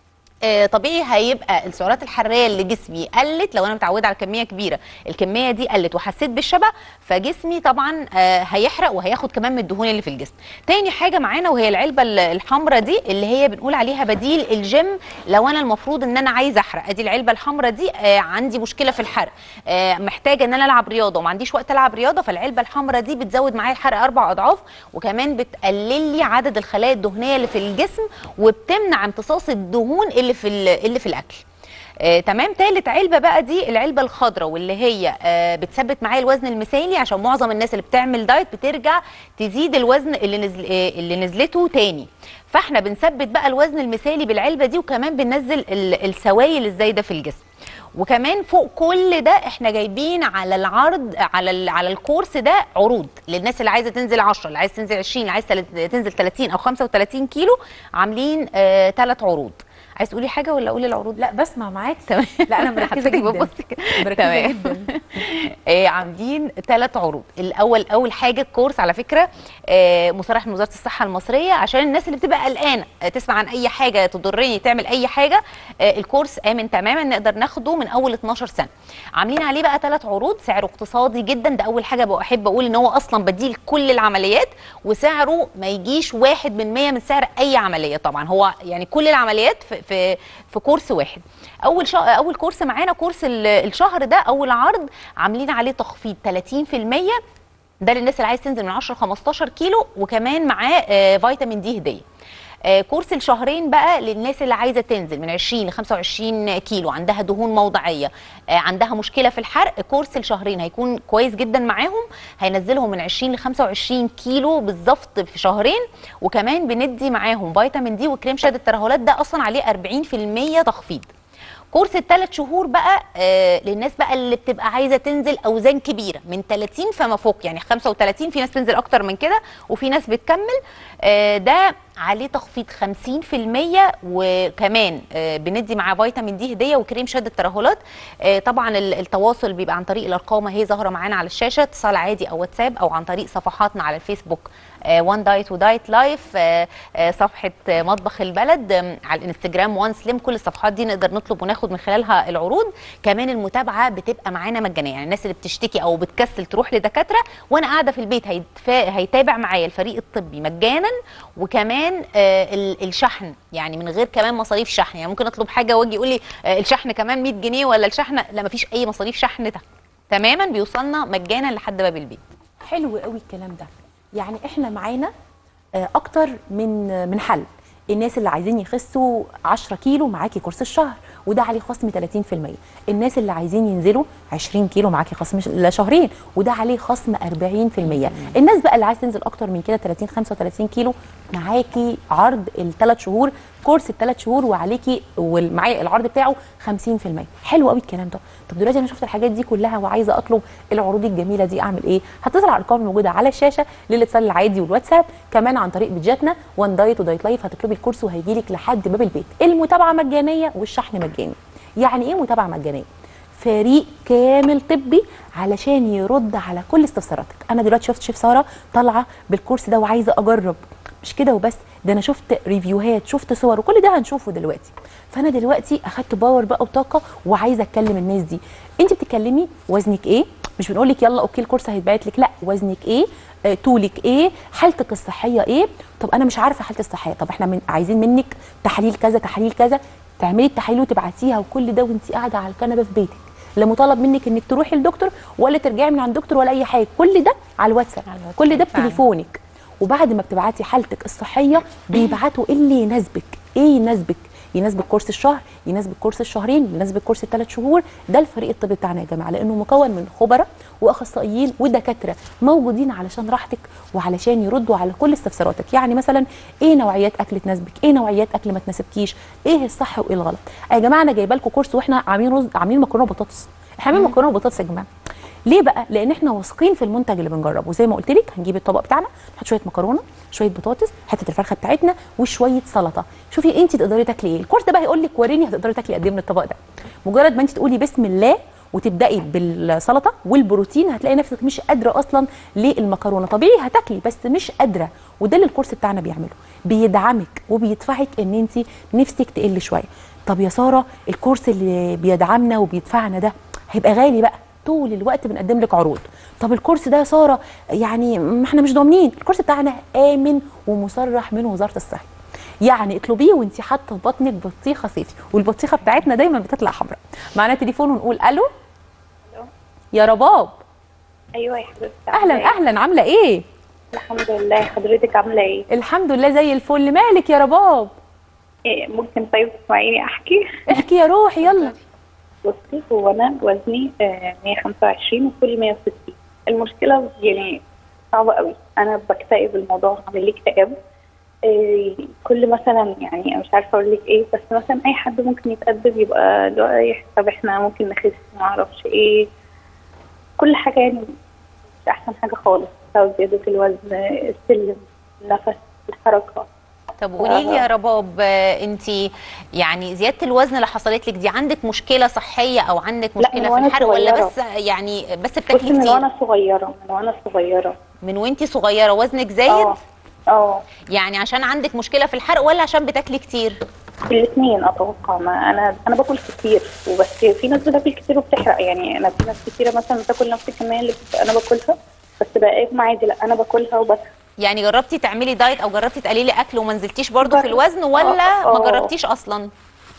آه، طبيعي هيبقى السعرات الحراريه اللي جسمي قلت لو انا متعوده على كميه كبيره الكميه دي قلت وحسيت بالشبع فجسمي طبعا آه، هيحرق وهياخد كمان من الدهون اللي في الجسم تاني حاجه معانا وهي العلبه الحمراء دي اللي هي بنقول عليها بديل الجيم لو انا المفروض ان انا عايزه احرق ادي العلبه الحمراء دي آه، عندي مشكله في الحرق آه، محتاجه ان انا العب رياضه وما عنديش وقت العب رياضه فالعلبه الحمراء دي بتزود معايا الحرق اربع اضعاف وكمان بتقلل لي عدد الخلايا الدهنيه اللي في الجسم وبتمنع امتصاص الدهون اللي في ال- اللي في الاكل آه، تمام تالت علبه بقى دي العلبه الخضراء واللي هي آه بتثبت معايا الوزن المثالي عشان معظم الناس اللي بتعمل دايت بترجع تزيد الوزن اللي نزل آه اللي نزلته تاني فاحنا بنثبت بقى الوزن المثالي بالعلبه دي وكمان بننزل ال- السوائل الزايده في الجسم وكمان فوق كل ده احنا جايبين على العرض على ال- على الكورس ده عروض للناس اللي عايزه تنزل 10 اللي عايز تنزل 20 اللي عايز تل- تنزل 30 او 35 كيلو عاملين ثلاث عروض عايز تقولي حاجه ولا اقول العروض لا بسمع معاك تمام لا انا مركزه حسيتك جدا ببص كده. مركزه تمام. جدا آه، عاملين ثلاث عروض الاول اول حاجه الكورس على فكره آه، مصرح من وزاره الصحه المصريه عشان الناس اللي بتبقى قلقانه آه، تسمع عن اي حاجه تضرني تعمل اي حاجه آه، الكورس امن تماما نقدر ناخده من اول 12 سنه عاملين عليه بقى ثلاث عروض سعره اقتصادي جدا ده اول حاجه بقى احب اقول ان هو اصلا بديل كل العمليات وسعره ما يجيش واحد من 100 من سعر اي عمليه طبعا هو يعني كل العمليات في في في كورس واحد اول شا... اول كورس معانا كورس ال- الشهر ده اول عرض عاملين عليه تخفيض 30% ده للناس اللي عايز تنزل من 10 ل 15 كيلو وكمان معاه آه، فيتامين دي هديه آه، كورس الشهرين بقى للناس اللي عايزه تنزل من 20 ل 25 كيلو عندها دهون موضعيه آه، عندها مشكله في الحرق كورس الشهرين هيكون كويس جدا معاهم هينزلهم من 20 ل 25 كيلو بالظبط في شهرين وكمان بندي معاهم فيتامين دي وكريم شد الترهلات ده اصلا عليه 40% تخفيض كورس الثلاث شهور بقى آه للناس بقى اللي بتبقى عايزه تنزل اوزان كبيره من 30 فما فوق يعني 35 في ناس بتنزل اكتر من كده وفي ناس بتكمل آه ده عليه تخفيض 50% وكمان آه بندي معاه فيتامين دي هديه وكريم شد الترهلات آه طبعا ال- التواصل بيبقى عن طريق الارقام هي ظاهره معانا على الشاشه اتصال عادي او واتساب او عن طريق صفحاتنا على الفيسبوك وان دايت ودايت لايف صفحه آه، مطبخ البلد آم، على الانستجرام وان سليم كل الصفحات دي نقدر نطلب وناخد من خلالها العروض كمان المتابعه بتبقى معانا مجانيه يعني الناس اللي بتشتكي او بتكسل تروح لدكاتره وانا قاعده في البيت هيتفا... هيتابع معايا الفريق الطبي مجانا وكمان آه، ال- الشحن يعني من غير كمان مصاريف شحن يعني ممكن اطلب حاجه واجي يقول لي آه، الشحن كمان 100 جنيه ولا الشحن لا مفيش اي مصاريف شحن ده تماما بيوصلنا مجانا لحد باب البيت حلو قوي الكلام ده يعني احنا معانا آه، اكتر من آه، من حل الناس اللي عايزين يخسوا 10 كيلو معاكي كورس الشهر وده عليه خصم 30% الناس اللي عايزين ينزلوا 20 كيلو معاكي خصم ش- لشهرين وده عليه خصم 40% الناس بقى اللي عايز تنزل اكتر من كده 30 35 كيلو معاكي عرض الثلاث شهور كورس الثلاث شهور وعليكي ومعايا العرض بتاعه 50% حلو قوي الكلام ده طب دلوقتي انا شفت الحاجات دي كلها وعايزه اطلب العروض الجميله دي اعمل ايه هتصل على الارقام الموجوده على الشاشه للاتصال العادي والواتساب كمان عن طريق بيجاتنا وان دايت ودايت لايف هتطلبي الكورس وهيجي لك لحد باب البيت المتابعه مجانيه والشحن مجاني يعني ايه متابعه مجانيه فريق كامل طبي علشان يرد على كل استفساراتك انا دلوقتي شفت شيف ساره طالعه بالكورس ده وعايزه اجرب مش كده وبس ده انا شفت ريفيوهات شفت صور وكل ده هنشوفه دلوقتي فانا دلوقتي اخدت باور بقى وطاقه وعايزه اتكلم الناس دي انت بتتكلمي وزنك ايه مش بنقول لك يلا اوكي الكورس هيتبعت لك لا وزنك ايه آه، طولك ايه حالتك الصحيه ايه طب انا مش عارفه حالتي الصحيه طب احنا من عايزين منك تحاليل كذا تحاليل كذا تعملي التحاليل وتبعتيها وكل ده وانت قاعده على الكنبه في بيتك لا مطالب منك انك تروحي للدكتور ولا ترجعي من عند الدكتور ولا اي حاجه كل ده على الواتساب على الواتساب كل ده فعلا. بتليفونك وبعد ما بتبعتي حالتك الصحيه بيبعتوا اللي يناسبك ايه يناسبك يناسبك كورس الشهر يناسبك كورس الشهرين يناسبك كورس الثلاث شهور ده الفريق الطبي بتاعنا يا جماعه لانه مكون من خبراء واخصائيين ودكاتره موجودين علشان راحتك وعلشان يردوا على كل استفساراتك يعني مثلا ايه نوعيات اكل تناسبك ايه نوعيات اكل ما تناسبكيش ايه الصح وايه الغلط يا جماعه انا جايبه لكم كورس واحنا عاملين رز عاملين مكرونه بطاطس احنا عاملين مكرونه بطاطس يا جماعه ليه بقى لان احنا واثقين في المنتج اللي بنجربه زي ما قلت لك هنجيب الطبق بتاعنا نحط شويه مكرونه شويه بطاطس حته الفرخه بتاعتنا وشويه سلطه شوفي انت تقدري تاكلي ايه الكورس ده بقى هيقول لك وريني هتقدري تاكلي قد ايه من الطبق ده مجرد ما انت تقولي بسم الله وتبداي بالسلطه والبروتين هتلاقي نفسك مش قادره اصلا للمكرونه طبيعي هتاكلي بس مش قادره وده اللي الكورس بتاعنا بيعمله بيدعمك وبيدفعك ان انت نفسك تقل شويه طب يا ساره الكورس اللي بيدعمنا وبيدفعنا ده هيبقى غالي بقى طول الوقت بنقدم لك عروض طب الكورس ده يا ساره يعني ما احنا مش ضامنين الكورس بتاعنا امن ومصرح من وزاره الصحه يعني اطلبيه وانت حاطه في بطنك بطيخه صيفي والبطيخه بتاعتنا دايما بتطلع حمراء معانا تليفون ونقول الو ألو. يا رباب ايوه يا حبيبتي اهلا عاملة إيه؟ اهلا عامله ايه الحمد لله حضرتك عامله ايه؟ الحمد لله زي الفل مالك يا رباب إيه ممكن طيب تسمعيني احكي؟ احكي يا روحي يلا بصي هو انا وزني آه، 125 وطولي 160 المشكله يعني صعبه قوي انا بكتئب الموضوع عامل لي اكتئاب آه، كل مثلا يعني مش عارفه اقول لك ايه بس مثلا اي حد ممكن يتقدم يبقى اللي هو إيه، طب احنا ممكن نخس ما اعرفش ايه كل حاجه يعني مش احسن حاجه خالص سواء زياده الوزن السلم النفس الحركه طب قولي لي يا رباب انت يعني زياده الوزن اللي حصلت لك دي عندك مشكله صحيه او عندك لا، مشكله من في وأنا الحرق ولا صغيرة. بس يعني بس بصي بتاكلي من كتير وانا صغيره من وانا صغيره من وانت صغيره وزنك زايد اه اه يعني عشان عندك مشكله في الحرق ولا عشان بتاكلي كتير الاثنين اتوقع ما انا انا باكل كتير وبس في ناس بتاكل كتير وبتحرق يعني انا في ناس كتيره مثلا بتاكل نفس الكميه اللي كنت انا باكلها بس بقى عادي لا انا باكلها وبس يعني جربتي تعملي دايت او جربتي تقللي اكل وما نزلتيش برضو في جرب- الوزن ولا آه، ما آه. جربتيش اصلا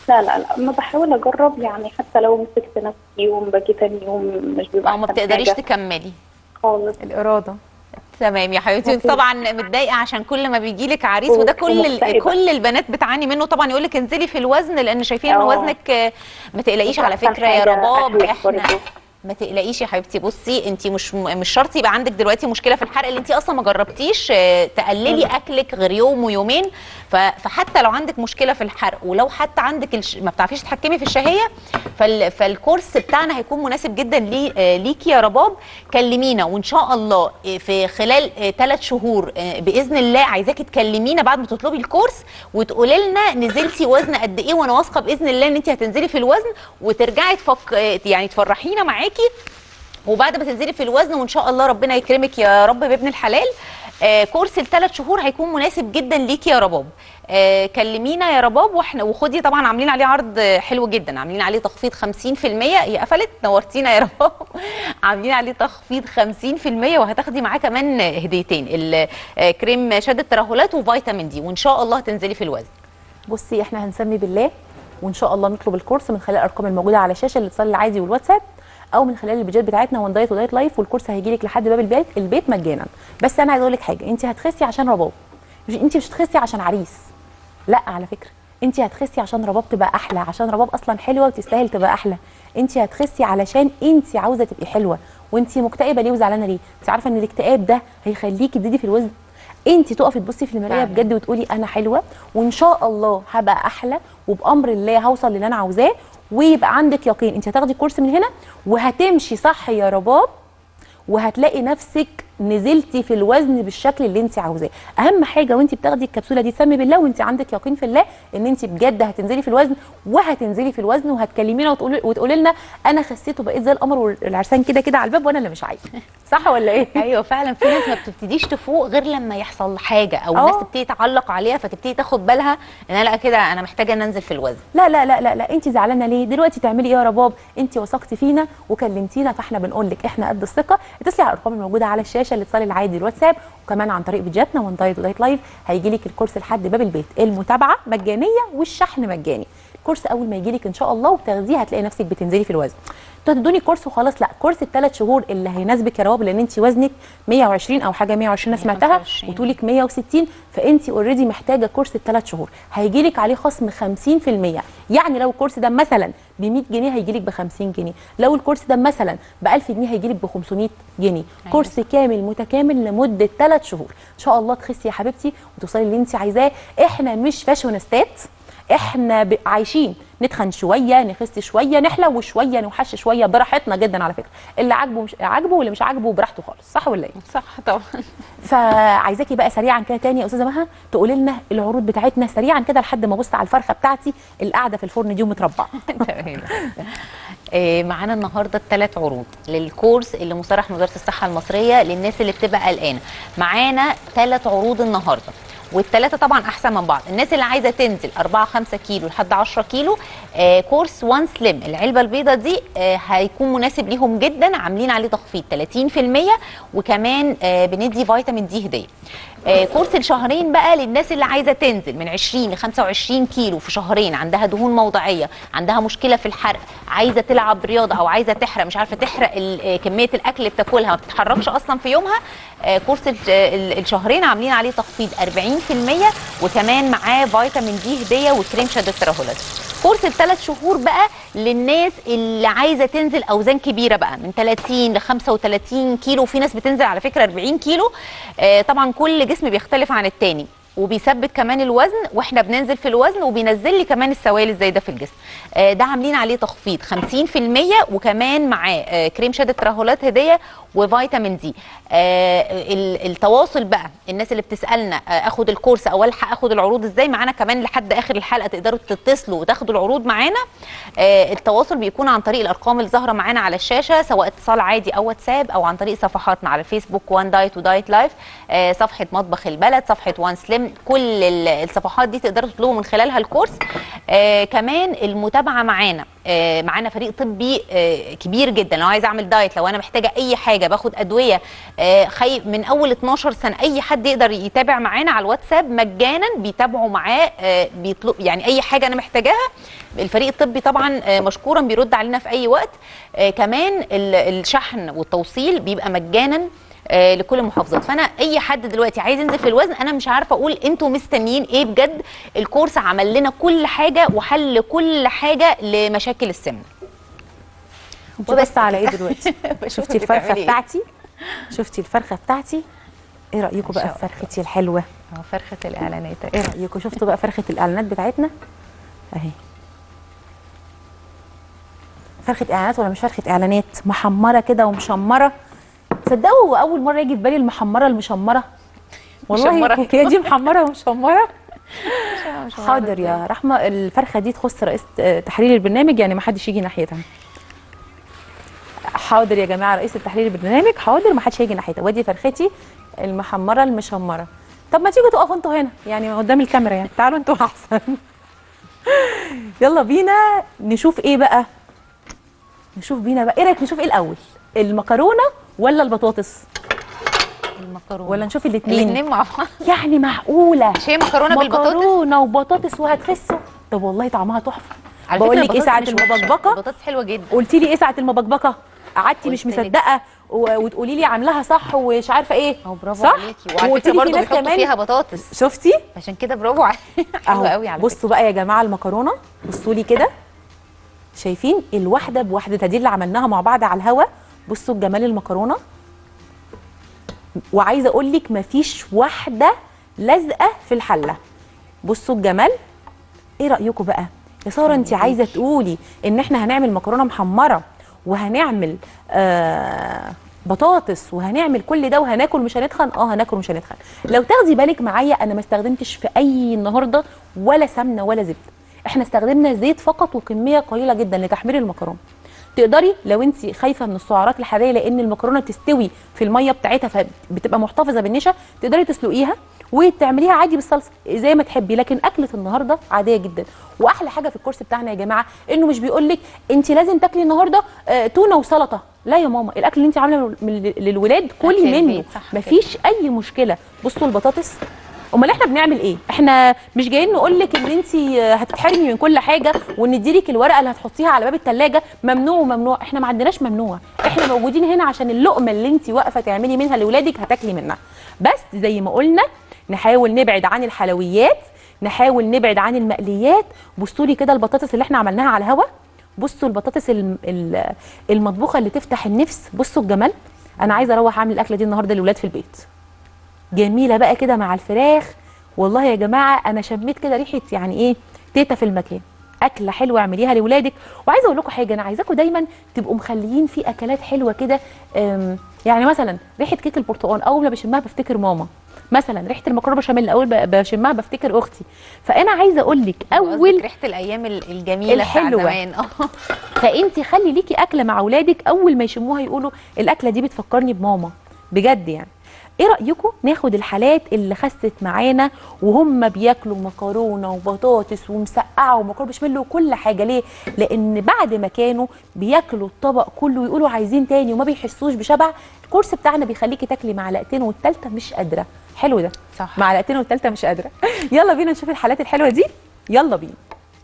لا لا لا ما بحاول اجرب يعني حتى لو مسكت نفسي يوم باجي تاني يوم مش بيبقى او ما أحسن بتقدريش حاجة تكملي خالص الاراده تمام يا حبيبتي انت أكيد. طبعا متضايقه عشان كل ما بيجي لك عريس و- وده كل ال- ومكتئبة. كل البنات بتعاني منه طبعا يقول لك انزلي في الوزن لان شايفين ان اه. وزنك آه، ما تقلقيش مش على أحسن فكره يا حاجة رباب أهلك احنا برضه. ما تقلقيش يا حبيبتي بصي انت مش مش شرط يبقى عندك دلوقتي مشكله في الحرق اللي انت اصلا ما جربتيش آه، تقللي اكلك غير يوم ويومين ف- فحتى لو عندك مشكله في الحرق ولو حتى عندك الش... ما بتعرفيش تتحكمي في الشهيه فال... فالكورس بتاعنا هيكون مناسب جدا لي... آه، ليكي يا رباب كلمينا وان شاء الله آه، في خلال ثلاث شهور آه، باذن الله عايزاكي تكلمينا بعد ما تطلبي الكورس وتقولي لنا نزلتي وزن قد ايه وانا واثقه باذن الله ان انت هتنزلي في الوزن وترجعي تفك... آه، يعني تفرحينا معاكي وبعد ما تنزلي في الوزن وان شاء الله ربنا يكرمك يا رب بابن الحلال آه كورس الثلاث شهور هيكون مناسب جدا ليكي يا رباب آه كلمينا يا رباب واحنا وخدي طبعا عاملين عليه عرض آه، حلو جدا عاملين عليه تخفيض 50% هي قفلت نورتينا يا رباب عاملين عليه تخفيض 50% وهتاخدي معاه كمان هديتين ال- آه، كريم شد الترهلات وفيتامين دي وان شاء الله هتنزلي في الوزن بصي احنا هنسمي بالله وان شاء الله نطلب الكورس من خلال الارقام الموجوده على الشاشه الاتصال العادي والواتساب او من خلال البيجات بتاعتنا وان دايت ودايت لايف والكورس هيجي لك لحد باب البيت البيت مجانا بس انا عايزه اقول لك حاجه انت هتخسي عشان رباب مش انت مش هتخسي عشان عريس لا على فكره انت هتخسي عشان رباب تبقى احلى عشان رباب اصلا حلوه وتستاهل تبقى احلى انت هتخسي علشان انت عاوزه تبقي حلوه وانت مكتئبه ليه وزعلانه ليه انت عارفه ان الاكتئاب ده هيخليكي تزيدي في الوزن انت تقفي تبصي في المرايه فعلا. بجد وتقولي انا حلوه وان شاء الله هبقى احلى وبامر الله هوصل للي انا عاوزاه ويبقى عندك يقين انت هتاخدي كورس من هنا وهتمشي صح يا رباب وهتلاقي نفسك نزلتي في الوزن بالشكل اللي انت عاوزاه اهم حاجه وانت بتاخدي الكبسوله دي تسمي بالله وانت عندك يقين في الله ان انت بجد هتنزلي في الوزن وهتنزلي في الوزن وهتكلمينا وتقولي وتقولي لنا انا خسيت وبقيت زي القمر والعرسان كده كده على الباب وانا اللي مش عايزه صح ولا ايه ايوه فعلا في ناس ما بتبتديش تفوق غير لما يحصل حاجه او اه. الناس تبتدي تعلق عليها فتبتدي تاخد بالها ان انا لا كده انا محتاجه ان انزل في الوزن لا لا لا لا لا انت زعلانه ليه دلوقتي تعملي ايه يا رباب انت وثقتي فينا وكلمتينا فاحنا بنقول لك احنا قد الثقه اتصلي على الارقام الموجوده على الشاشه الاتصال العادي الواتساب وكمان عن طريق فيديوهاتنا وان دايت ودايت لايف هيجي لك الكورس لحد باب البيت المتابعه مجانيه والشحن مجاني الكورس اول ما يجي لك ان شاء الله وبتاخديه هتلاقي نفسك بتنزلي في الوزن انتوا هتدوني كورس وخلاص لا كورس الثلاث شهور اللي هيناسبك يا رباب لان انت وزنك 120 او حاجه 120 انا سمعتها 125. وطولك 160 فانت اوريدي محتاجه كورس الثلاث شهور هيجي لك عليه خصم 50% يعني لو الكورس ده مثلا ب 100 جنيه هيجي لك ب 50 جنيه لو الكورس ده مثلا ب 1000 جنيه هيجي لك ب 500 جنيه أيوة. كورس كامل متكامل لمده ثلاث شهور ان شاء الله تخسي يا حبيبتي وتوصلي اللي انت عايزاه احنا مش فاشونستات احنا ب- عايشين نتخن شويه نخس شويه نحلو شويه نوحش شويه براحتنا جدا على فكره اللي عاجبه مش عاجبه واللي مش عاجبه براحته خالص صح ولا ايه صح طبعا فعايزاكي بقى سريعا كده تاني يا استاذه مها تقولي لنا العروض بتاعتنا سريعا كده لحد ما ابص على الفرخه بتاعتي اللي قاعده في الفرن دي ومتربعه تمام آه، معانا النهارده الثلاث عروض للكورس اللي مصرح من وزاره الصحه المصريه للناس اللي بتبقى قلقانه معانا ثلاث عروض النهارده والثلاثه طبعا احسن من بعض الناس اللي عايزه تنزل 4 5 كيلو لحد 10 كيلو آه كورس وان سليم العلبه البيضاء دي آه هيكون مناسب ليهم جدا عاملين عليه تخفيض 30% وكمان آه بندي فيتامين دي هديه آه كورس الشهرين بقى للناس اللي عايزه تنزل من 20 ل 25 كيلو في شهرين عندها دهون موضعيه عندها مشكله في الحرق عايزه تلعب رياضه او عايزه تحرق مش عارفه تحرق ال- آه، كميه الاكل اللي بتاكلها ما بتتحركش اصلا في يومها آه، كورس ال- ال- الشهرين عاملين عليه تخفيض 40% وكمان معاه فيتامين دي هديه وكريم شد الترهلات كورس الثلاث شهور بقى للناس اللي عايزه تنزل اوزان كبيره بقى من 30 ل 35 كيلو وفي ناس بتنزل على فكره 40 كيلو آه، طبعا كل جسم بيختلف عن التاني وبيثبت كمان الوزن واحنا بننزل في الوزن وبينزل لي كمان السوائل الزايده في الجسم آه، ده عاملين عليه تخفيض 50% وكمان معاه آه، كريم شد الترهلات هديه وفيتامين دي آه، ال- التواصل بقى الناس اللي بتسالنا آه، اخد الكورس او الحق اخد العروض ازاي معانا كمان لحد اخر الحلقه تقدروا تتصلوا وتاخدوا العروض معانا آه، التواصل بيكون عن طريق الارقام اللي ظاهره معانا على الشاشه سواء اتصال عادي او واتساب او عن طريق صفحاتنا على الفيسبوك وان دايت ودايت لايف آه، صفحه مطبخ البلد صفحه وان سليم كل ال- الصفحات دي تقدروا تطلبوا من خلالها الكورس آه، كمان المتابعه معانا آه، معانا فريق طبي آه، كبير جدا لو عايز اعمل دايت لو انا محتاجه اي حاجه باخد ادويه آه، خي من اول 12 سنه اي حد يقدر يتابع معانا على الواتساب مجانا بيتابعوا معاه آه، بيطلب يعني اي حاجه انا محتاجاها الفريق الطبي طبعا آه، مشكورا بيرد علينا في اي وقت آه، كمان ال- الشحن والتوصيل بيبقى مجانا آه، لكل المحافظات فانا اي حد دلوقتي عايز ينزل في الوزن انا مش عارفه اقول انتوا مستنيين ايه بجد الكورس عمل لنا كل حاجه وحل كل حاجه لمشاكل السمنه انت بس على ايه دلوقتي شفتي الفرخه بتعملي إيه؟ بتاعتي شفتي الفرخه بتاعتي ايه رايكم بقى في فرختي الحلوه اه فرخه الاعلانات ايه رايكم شفتوا بقى فرخه الاعلانات بتاعتنا اهي فرخه اعلانات ولا مش فرخه اعلانات محمره كده ومشمره تصدقوا اول مره يجي في بالي المحمره المشمره والله مشمرة. هي دي محمره ومشمره حاضر يا رحمه الفرخه دي تخص رئيس آه، تحرير البرنامج يعني ما حدش يجي ناحيتها حاضر يا جماعه رئيس التحرير البرنامج حاضر ما حدش هيجي ناحيتها ودي فرختي المحمره المشمره طب ما تيجوا تقفوا انتوا هنا يعني قدام الكاميرا يعني تعالوا انتوا احسن يلا بينا نشوف ايه بقى نشوف بينا بقى ايه رايك نشوف ايه الاول المكرونه ولا البطاطس المكرونه ولا نشوف الاثنين الاثنين مع بعض يعني معقوله مش هي مكرونه بالبطاطس مكرونه وبطاطس وهتخسوا طب والله طعمها تحفه على بقول فكرة لك ايه البطاطس ساعه مش وحشة. المبكبكه البطاطس حلوه جدا قلتي لي ايه ساعه المبكبكه قعدتي مش قلت لك. مصدقه و- وتقولي لي عاملاها صح ومش عارفه ايه اهو برافو صح عليكي وعلى وقلت فكره لي في برضه ناس بيحطوا كمان فيها بطاطس شفتي عشان كده برافو عليكي حلوه قوي على فكره بصوا بقى يا جماعه المكرونه بصوا لي كده شايفين الواحده بوحدتها دي اللي عملناها مع بعض على الهوا بصوا الجمال المكرونه وعايزه اقول لك مفيش واحده لازقه في الحله بصوا الجمال ايه رايكم بقى يا ساره انت عايزه تقولي ان احنا هنعمل مكرونه محمره وهنعمل آه بطاطس وهنعمل كل ده وهناكل مش هنتخن اه هناكل مش هنتخن لو تاخدي بالك معايا انا ما استخدمتش في اي النهارده ولا سمنه ولا زبده احنا استخدمنا زيت فقط وكميه قليله جدا لتحمير المكرونه تقدري لو انت خايفه من السعرات الحراريه لان المكرونه تستوي في الميه بتاعتها فبتبقى محتفظه بالنشا تقدري تسلقيها وتعمليها عادي بالصلصه زي ما تحبي لكن اكله النهارده عاديه جدا واحلى حاجه في الكورس بتاعنا يا جماعه انه مش بيقول لك انت لازم تاكلي النهارده آه، تونه وسلطه لا يا ماما الاكل اللي انت عامله من- للولاد كلي أكل منه البيت، صح كده. مفيش اي مشكله بصوا البطاطس امال احنا بنعمل ايه احنا مش جايين نقول لك ان انت هتتحرمي من كل حاجه وان نديلك الورقه اللي هتحطيها على باب الثلاجه ممنوع وممنوع احنا ما عندناش ممنوع احنا موجودين هنا عشان اللقمه اللي انت واقفه تعملي منها لاولادك هتاكلي منها بس زي ما قلنا نحاول نبعد عن الحلويات نحاول نبعد عن المقليات بصوا لي كده البطاطس اللي احنا عملناها على الهوا بصوا البطاطس الم- ال- المطبوخه اللي تفتح النفس بصوا الجمال انا عايزه اروح اعمل الاكله دي النهارده للولاد في البيت جميله بقى كده مع الفراخ والله يا جماعه انا شميت كده ريحه يعني ايه تيتا في المكان اكله حلوه اعمليها لاولادك وعايزه اقول لكم حاجه انا عايزاكم دايما تبقوا مخليين في اكلات حلوه كده أم، يعني مثلا ريحه كيك البرتقال اول ما بشمها بفتكر ماما مثلا ريحه المكرونه بشاميل اول ب- بشمها بفتكر اختي فانا عايزه اقول لك قصدك اول ريحه الايام ال- الجميله بتاع الحلوة. زمان اه فانت خلي ليكي اكله مع اولادك اول ما يشموها يقولوا الاكله دي بتفكرني بماما بجد يعني ايه رايكم ناخد الحالات اللي خست معانا وهم بياكلوا مكرونه وبطاطس ومسقعه ومكرونه بشاميل وكل حاجه ليه لان بعد ما كانوا بياكلوا الطبق كله ويقولوا عايزين تاني وما بيحسوش بشبع الكورس بتاعنا بيخليكي تاكلي معلقتين والثالثه مش قادره حلو ده صح. معلقتين والثالثه مش قادره يلا بينا نشوف الحالات الحلوه دي يلا بينا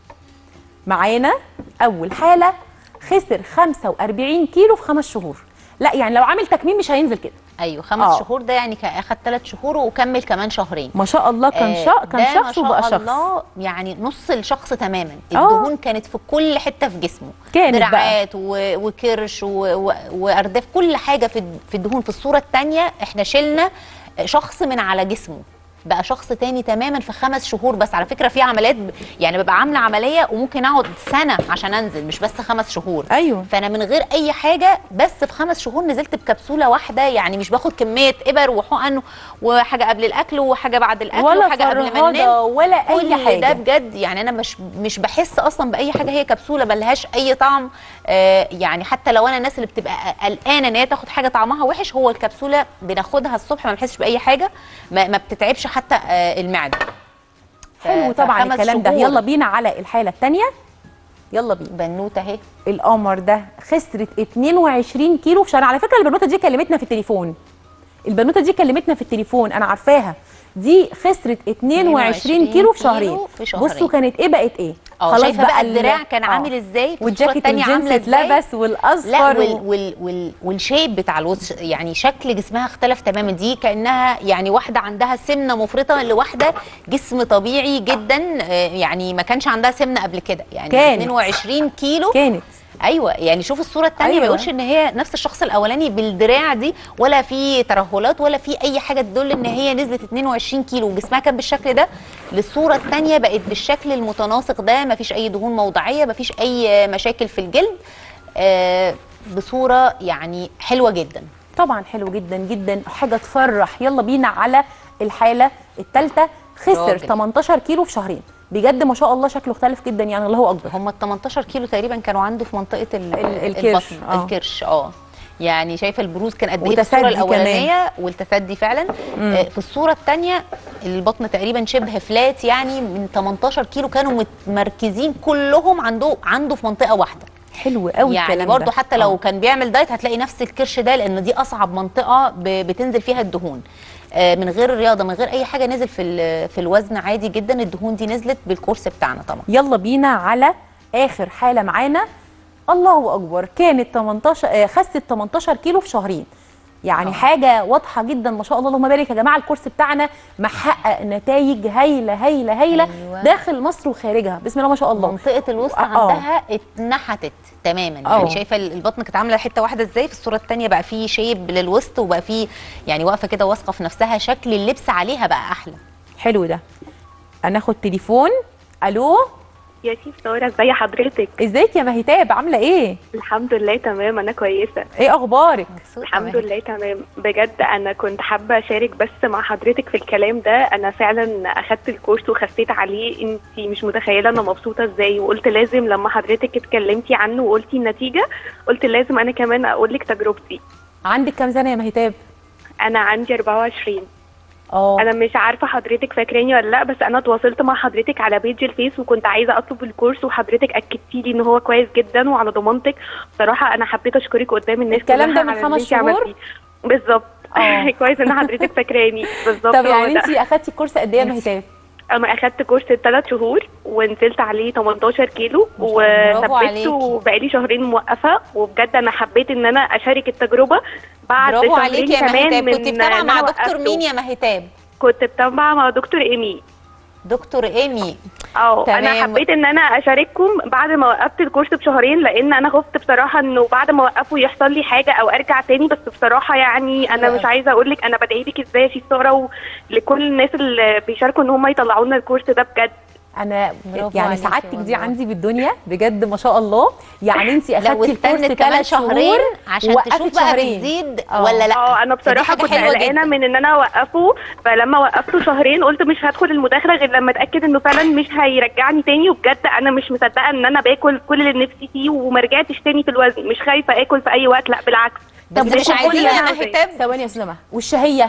معانا اول حاله خسر 45 كيلو في خمس شهور لا يعني لو عامل تكميم مش هينزل كده ايوه خمس آه. شهور ده يعني كان اخد ثلاث شهور وكمل كمان شهرين ما شاء الله كان آه، شا... كان ده شخص ما وبقى شاء شخص الله يعني نص الشخص تماما آه. الدهون كانت في كل حته في جسمه كانت بقى. دراعات و... وكرش و... و... وارداف كل حاجه في في الدهون في الصوره الثانيه احنا شلنا شخص من على جسمه بقى شخص تاني تماما في خمس شهور بس على فكره في عمليات ب- يعني ببقى عامله عمليه وممكن اقعد سنه عشان انزل مش بس خمس شهور ايوه فانا من غير اي حاجه بس في خمس شهور نزلت بكبسوله واحده يعني مش باخد كميه ابر وحقن وحاجه قبل الاكل وحاجه بعد الاكل ولا وحاجه قبل ما فرهضه ننام ولا اي كل ده حاجه بجد يعني انا مش مش بحس اصلا باي حاجه هي كبسوله ملهاش اي طعم آه يعني حتى لو انا الناس اللي بتبقى قلقانه ان هي تاخد حاجه طعمها وحش هو الكبسوله بناخدها الصبح ما بنحسش باي حاجه ما, ما بتتعبش حتى آه المعده حلو ف- طبعا فخمس الكلام ده شهور. يلا بينا على الحاله الثانيه يلا بينا بنوته اهي القمر ده خسرت 22 كيلو في شهر على فكره البنوته دي كلمتنا في التليفون البنوته دي كلمتنا في التليفون انا عارفاها دي خسرت 22 كيلو في شهرين في شهرين. بصوا كانت ايه بقت ايه اه شايفه بقى ال- الدراع كان آه. عامل ازاي في الصورة والجاكيت التانية عامله الجينز ازاي اتلبس والاصفر لا و- وال وال وال والشيب بتاع الوش يعني شكل جسمها اختلف تماما دي كانها يعني واحده عندها سمنه مفرطه لواحده جسم طبيعي جدا آه، يعني ما كانش عندها سمنه قبل كده يعني كانت. 22 كيلو كانت ايوه يعني شوف الصوره الثانيه أيوة. ما يقولش ان هي نفس الشخص الاولاني بالدراع دي ولا في ترهلات ولا في اي حاجه تدل ان هي نزلت 22 كيلو وجسمها كان بالشكل ده للصوره الثانيه بقت بالشكل المتناسق ده ما فيش اي دهون موضعيه ما فيش اي مشاكل في الجلد آه بصوره يعني حلوه جدا طبعا حلو جدا جدا حاجه تفرح يلا بينا على الحاله الثالثه خسر راجل. 18 كيلو في شهرين بجد ما شاء الله شكله اختلف جدا يعني الله اكبر هم ال 18 كيلو تقريبا كانوا عنده في منطقه ال ال- الكرش، البطن آه. الكرش اه يعني شايفه البروز كان قد ايه في الصوره وتثدي الاولانيه والتثدي فعلا آه في الصوره الثانيه البطن تقريبا شبه فلات يعني من 18 كيلو كانوا متمركزين كلهم عنده عنده في منطقه واحده حلو قوي يعني الكلام برضو ده. حتى لو آه. كان بيعمل دايت هتلاقي نفس الكرش ده لان دي اصعب منطقه ب- بتنزل فيها الدهون آه، من غير الرياضه من غير اي حاجه نزل في ال- في الوزن عادي جدا الدهون دي نزلت بالكورس بتاعنا طبعا يلا بينا على اخر حاله معانا الله اكبر كانت 18 آه، خست 18 كيلو في شهرين يعني آه. حاجه واضحه جدا ما شاء الله اللهم بارك يا جماعه الكورس بتاعنا محقق نتائج هايله هايله هايله أيوة. داخل مصر وخارجها بسم الله ما شاء الله منطقه الوسط آه. عندها اتنحتت تماما آه. يعني شايفه البطن كانت عامله حته واحده ازاي في الصوره الثانيه بقى في شيب للوسط وبقى في يعني واقفه كده واثقه في نفسها شكل اللبس عليها بقى احلى حلو ده هناخد تليفون الو يا شيف سارة ازي حضرتك ازيك يا مهتاب عامله ايه الحمد لله تمام انا كويسة ايه اخبارك الحمد لله تمام بجد انا كنت حابة اشارك بس مع حضرتك في الكلام ده انا فعلا اخدت الكورس وخسيت عليه انت مش متخيلة انا مبسوطة ازاي وقلت لازم لما حضرتك اتكلمتي عنه وقلتي النتيجة قلت لازم انا كمان اقول لك تجربتي عندك كام سنه يا مهتاب انا عندي 24 اه انا مش عارفه حضرتك فاكراني ولا لا بس انا اتواصلت مع حضرتك على بيج الفيس وكنت عايزه اطلب الكورس وحضرتك اكدتي لي ان هو كويس جدا وعلى ضمانتك بصراحه انا حبيت اشكرك قدام الناس الكلام كلها ده من على خمس اللي انتي شهور؟ عملتيه. بالظبط آه. كويس ان حضرتك فاكراني بالظبط طب هو يعني ده. انت اخدتي الكورس قد ايه يا مهتاب انا اخدت كورس ثلاث شهور ونزلت عليه 18 كيلو برافو عليكي. وثبته وبقالي شهرين موقفه وبجد انا حبيت ان انا اشارك التجربه بعد برافو شهرين عليكي يا كمان مهتاب من كنت بتابعه إن مع أنا دكتور وقفته. مين يا مهتاب كنت بتابعه مع دكتور ايمي دكتور ايمي اه تمام. انا حبيت ان انا اشارككم بعد ما وقفت الكورس بشهرين لان انا خفت بصراحه انه بعد ما اوقفه يحصل لي حاجه او ارجع تاني بس بصراحه يعني انا حلو مش عايزه اقول لك انا بدعي لك ازاي يا شيخ ساره ولكل الناس اللي بيشاركوا ان هم يطلعوا لنا الكورس ده بجد انا برافو يعني عليكي سعادتك دي والله. عندي بالدنيا بجد ما شاء الله يعني انت لا اخدتي الكورس واستنت كمان ثلاث شهرين شهور عشان ووقفت تشوف بقى شهرين. بتزيد آه. ولا لا اه انا فدي بصراحه حاجة كنت حلوة قلقانه جدا. من ان انا اوقفه فلما وقفته شهرين قلت مش هدخل المداخله غير لما اتاكد انه فعلا مش هيرجعني تاني وبجد انا مش مصدقه ان انا باكل كل اللي نفسي فيه وما رجعتش تاني في الوزن مش خايفه اكل في اي وقت لا بالعكس بس ده مش كل عايزين اللي يا أنا عايزاه. مهتاب ثواني يا استاذه مها والشهيه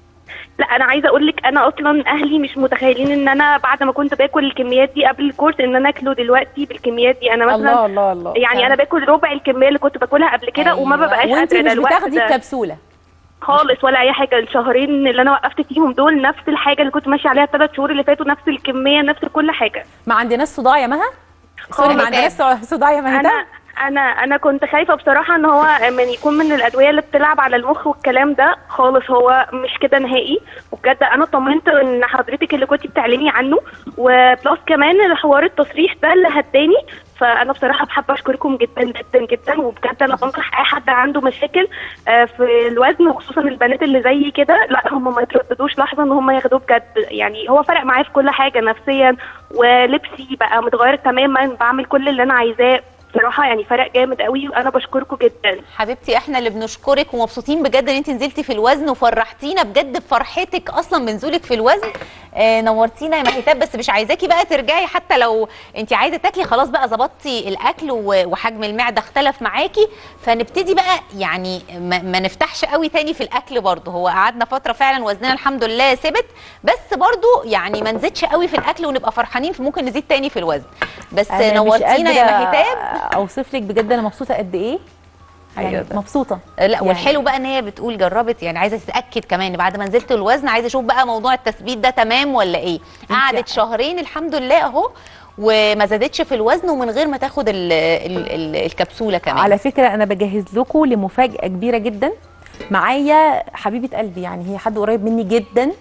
لا انا عايزه اقول لك انا اصلا اهلي مش متخيلين ان انا بعد ما كنت باكل الكميات دي قبل الكورس ان انا اكله دلوقتي بالكميات دي انا مثلا الله الله الله يعني انا باكل ربع الكميه اللي كنت باكلها قبل كده وما أيوة. ببقاش وانت قادره مش ده الوقت بتاخدي ده الكبسوله خالص ولا اي حاجه الشهرين اللي انا وقفت فيهم دول نفس الحاجه اللي كنت ماشيه عليها الثلاث شهور اللي فاتوا نفس الكميه نفس كل حاجه ما عندناش صداع يا مها سوري ما خالص. عندناش صداع يا مهتاب انا انا انا كنت خايفه بصراحه ان هو من يكون من الادويه اللي بتلعب على المخ والكلام ده خالص هو مش كده نهائي وبجد انا طمنت ان حضرتك اللي كنت بتعلمي عنه وبلس كمان الحوار التصريح ده اللي هداني فانا بصراحه حابه اشكركم جدا جدا جدا وبجد انا بنصح اي حد عنده مشاكل آه، في الوزن وخصوصا البنات اللي زي كده لا هم ما يترددوش لحظه ان هم ياخدوه بجد يعني هو فرق معايا في كل حاجه نفسيا ولبسي بقى متغير تماما بعمل كل اللي انا عايزاه بصراحه يعني فرق جامد قوي وانا بشكركم جدا حبيبتي احنا اللي بنشكرك ومبسوطين بجد ان انت نزلتي في الوزن وفرحتينا بجد بفرحتك اصلا بنزولك في الوزن آه نورتينا يا مهيتاب بس مش عايزاكي بقى ترجعي حتى لو انت عايزه تاكلي خلاص بقى ظبطتي الاكل و- وحجم المعده اختلف معاكي فنبتدي بقى يعني ما, ما نفتحش قوي تاني في الاكل برضه هو قعدنا فتره فعلا وزننا الحمد لله ثبت بس برضه يعني ما نزيدش قوي في الاكل ونبقى فرحانين فممكن نزيد تاني في الوزن بس أنا مش نورتينا يا قادرة مهيتاب اوصف لك بجد انا مبسوطه قد ايه يعني أيوة. مبسوطه لا يعني- والحلو بقى ان هي بتقول جربت يعني عايزه تتاكد كمان بعد ما نزلت الوزن عايزه اشوف بقى موضوع التثبيت ده تمام ولا ايه قعدت شهرين الحمد لله اهو وما زادتش في الوزن ومن غير ما تاخد ال ال ال الكبسوله كمان على فكره انا بجهز لكم لمفاجاه كبيره جدا معايا حبيبه قلبي يعني هي حد قريب مني جدا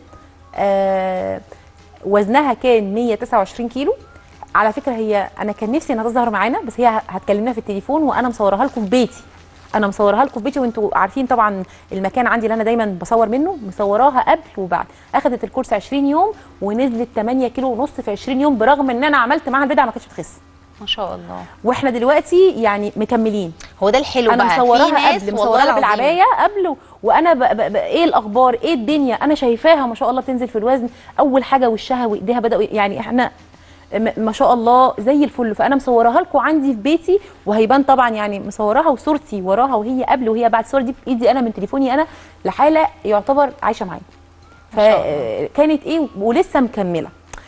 آه وزنها كان 129 كيلو على فكره هي انا كان نفسي انها تظهر معانا بس هي هتكلمنا في التليفون وانا مصورها لكم في بيتي انا مصورها لكم في بيتي وانتوا عارفين طبعا المكان عندي اللي انا دايما بصور منه مصوراها قبل وبعد اخذت الكورس 20 يوم ونزلت 8 كيلو ونص في 20 يوم برغم ان انا عملت معاها البدعه ما كانتش بتخس ما شاء الله واحنا دلوقتي يعني مكملين هو ده الحلو انا بقى في مصوراها ناس قبل والله مصوراها العظيم بالعبايه قبل و... وانا ب... ب... ب... ايه الاخبار ايه الدنيا انا شايفاها ما شاء الله بتنزل في الوزن اول حاجه وشها وايديها بداوا يعني احنا م- ما شاء الله زي الفل فانا مصوراها لكم عندي في بيتي وهيبان طبعا يعني مصوراها وصورتي وراها وهي قبل وهي بعد الصور دي في ايدي انا من تليفوني انا لحاله يعتبر عايشه معايا فكانت ايه ولسه مكمله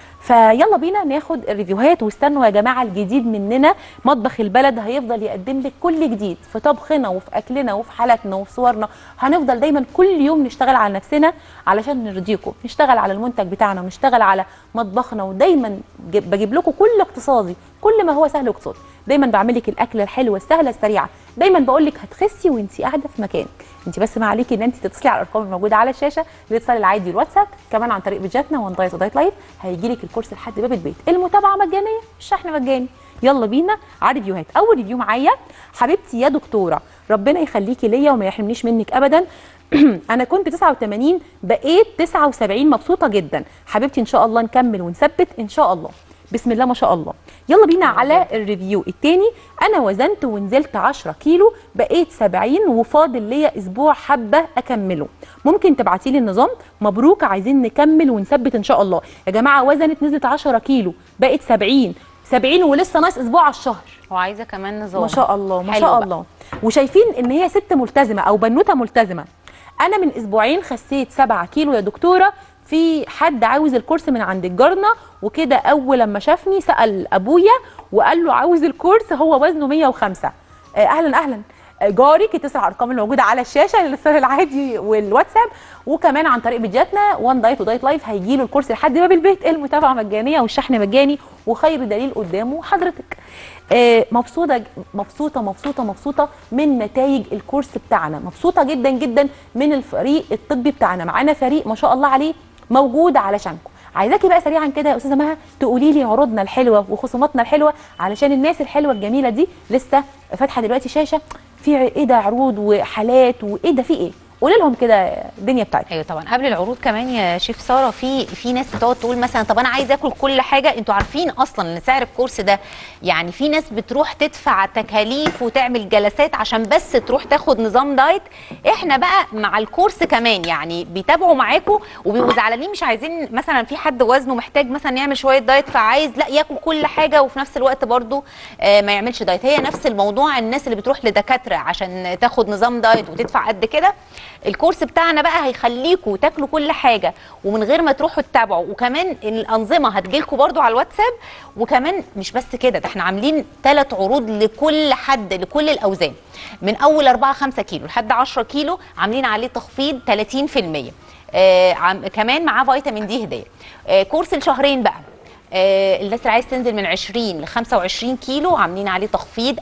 فيلا بينا ناخد الريفيوهات واستنوا يا جماعه الجديد مننا مطبخ البلد هيفضل يقدم لك كل جديد في طبخنا وفي اكلنا وفي حالاتنا وفي صورنا هنفضل دايما كل يوم نشتغل على نفسنا علشان نرضيكم نشتغل على المنتج بتاعنا ونشتغل على مطبخنا ودايما جب- بجيب لكم كل اقتصادي كل ما هو سهل واقتصادي دايما بعمل لك الاكله الحلوه السهله السريعه دايما بقول لك هتخسي وانت قاعده في مكانك انت بس ما عليكي ان انت تتصلي على الارقام الموجوده على الشاشه الاتصال العادي الواتساب كمان عن طريق بيجاتنا وان دايت ودايت لايف هيجي لك الكورس لحد باب البيت المتابعه مجانيه الشحن مجاني يلا بينا على ريفيوهات اول ريفيو معايا حبيبتي يا دكتوره ربنا يخليكي ليا وما يحرمنيش منك ابدا انا كنت 89 بقيت 79 مبسوطه جدا حبيبتي ان شاء الله نكمل ونثبت ان شاء الله بسم الله ما شاء الله يلا بينا على الريفيو التاني انا وزنت ونزلت 10 كيلو بقيت 70 وفاضل ليا اسبوع حبه اكمله ممكن تبعتي لي النظام مبروك عايزين نكمل ونثبت ان شاء الله يا جماعه وزنت نزلت 10 كيلو بقت 70 70 ولسه ناقص اسبوع على الشهر وعايزه كمان نظام ما شاء الله ما حلو شاء بقى. الله وشايفين ان هي ست ملتزمه او بنوته ملتزمه انا من اسبوعين خسيت 7 كيلو يا دكتوره في حد عاوز الكورس من عند الجارنا وكده اول لما شافني سال ابويا وقال له عاوز الكورس هو وزنه 105 آه، اهلا اهلا آه، جارك اتصل على الارقام الموجوده على الشاشه للاتصال العادي والواتساب وكمان عن طريق بيجاتنا وان دايت ودايت لايف هيجي له الكورس لحد باب البيت المتابعه مجانيه والشحن مجاني وخير دليل قدامه حضرتك آه، مبسوطه ج- مبسوطه مبسوطه مبسوطه من نتائج الكورس بتاعنا مبسوطه جدا جدا من الفريق الطبي بتاعنا معانا فريق ما شاء الله عليه موجود علشانكم عايزاكي بقى سريعا كده يا استاذه مها تقولي لي عروضنا الحلوه وخصوماتنا الحلوه علشان الناس الحلوه الجميله دي لسه فاتحه دلوقتي شاشه في ع- ايه ده عروض وحالات وايه ده في ايه قولي لهم كده الدنيا بتاعتك ايوه طبعا قبل العروض كمان يا شيف ساره في في ناس بتقعد تقول مثلا طب انا عايزه اكل كل حاجه انتوا عارفين اصلا ان سعر الكورس ده يعني في ناس بتروح تدفع تكاليف وتعمل جلسات عشان بس تروح تاخد نظام دايت احنا بقى مع الكورس كمان يعني بيتابعوا معاكم وبيبقوا زعلانين مش عايزين مثلا في حد وزنه محتاج مثلا يعمل شويه دايت فعايز لا ياكل كل حاجه وفي نفس الوقت برضو آه، ما يعملش دايت هي نفس الموضوع الناس اللي بتروح لدكاتره عشان تاخد نظام دايت وتدفع قد كده الكورس بتاعنا بقى هيخليكم تاكلوا كل حاجه ومن غير ما تروحوا تتابعوا وكمان الانظمه هتجيلكم برضو على الواتساب وكمان مش بس كده ده احنا عاملين ثلاث عروض لكل حد لكل الاوزان من اول 4 5 كيلو لحد 10 كيلو عاملين عليه تخفيض 30% آه عم كمان معاه فيتامين دي هديه آه كورس الشهرين بقى آه، الناس اللي عايز تنزل من 20 ل 25 كيلو عاملين عليه تخفيض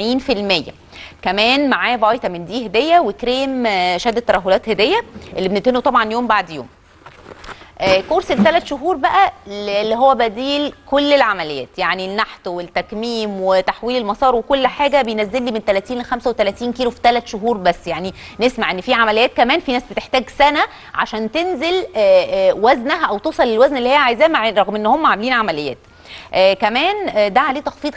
40% كمان معاه فيتامين دي هديه وكريم آه، شد الترهلات هديه اللي بندهنه طبعا يوم بعد يوم آه، كورس الثلاث شهور بقى اللي هو بديل كل العمليات يعني النحت والتكميم وتحويل المسار وكل حاجه بينزل لي من 30 ل 35 كيلو في ثلاث شهور بس يعني نسمع ان في عمليات كمان في ناس بتحتاج سنه عشان تنزل آه، آه، وزنها او توصل للوزن اللي هي عايزاه مع رغم ان هم عاملين عمليات آه كمان آه ده عليه تخفيض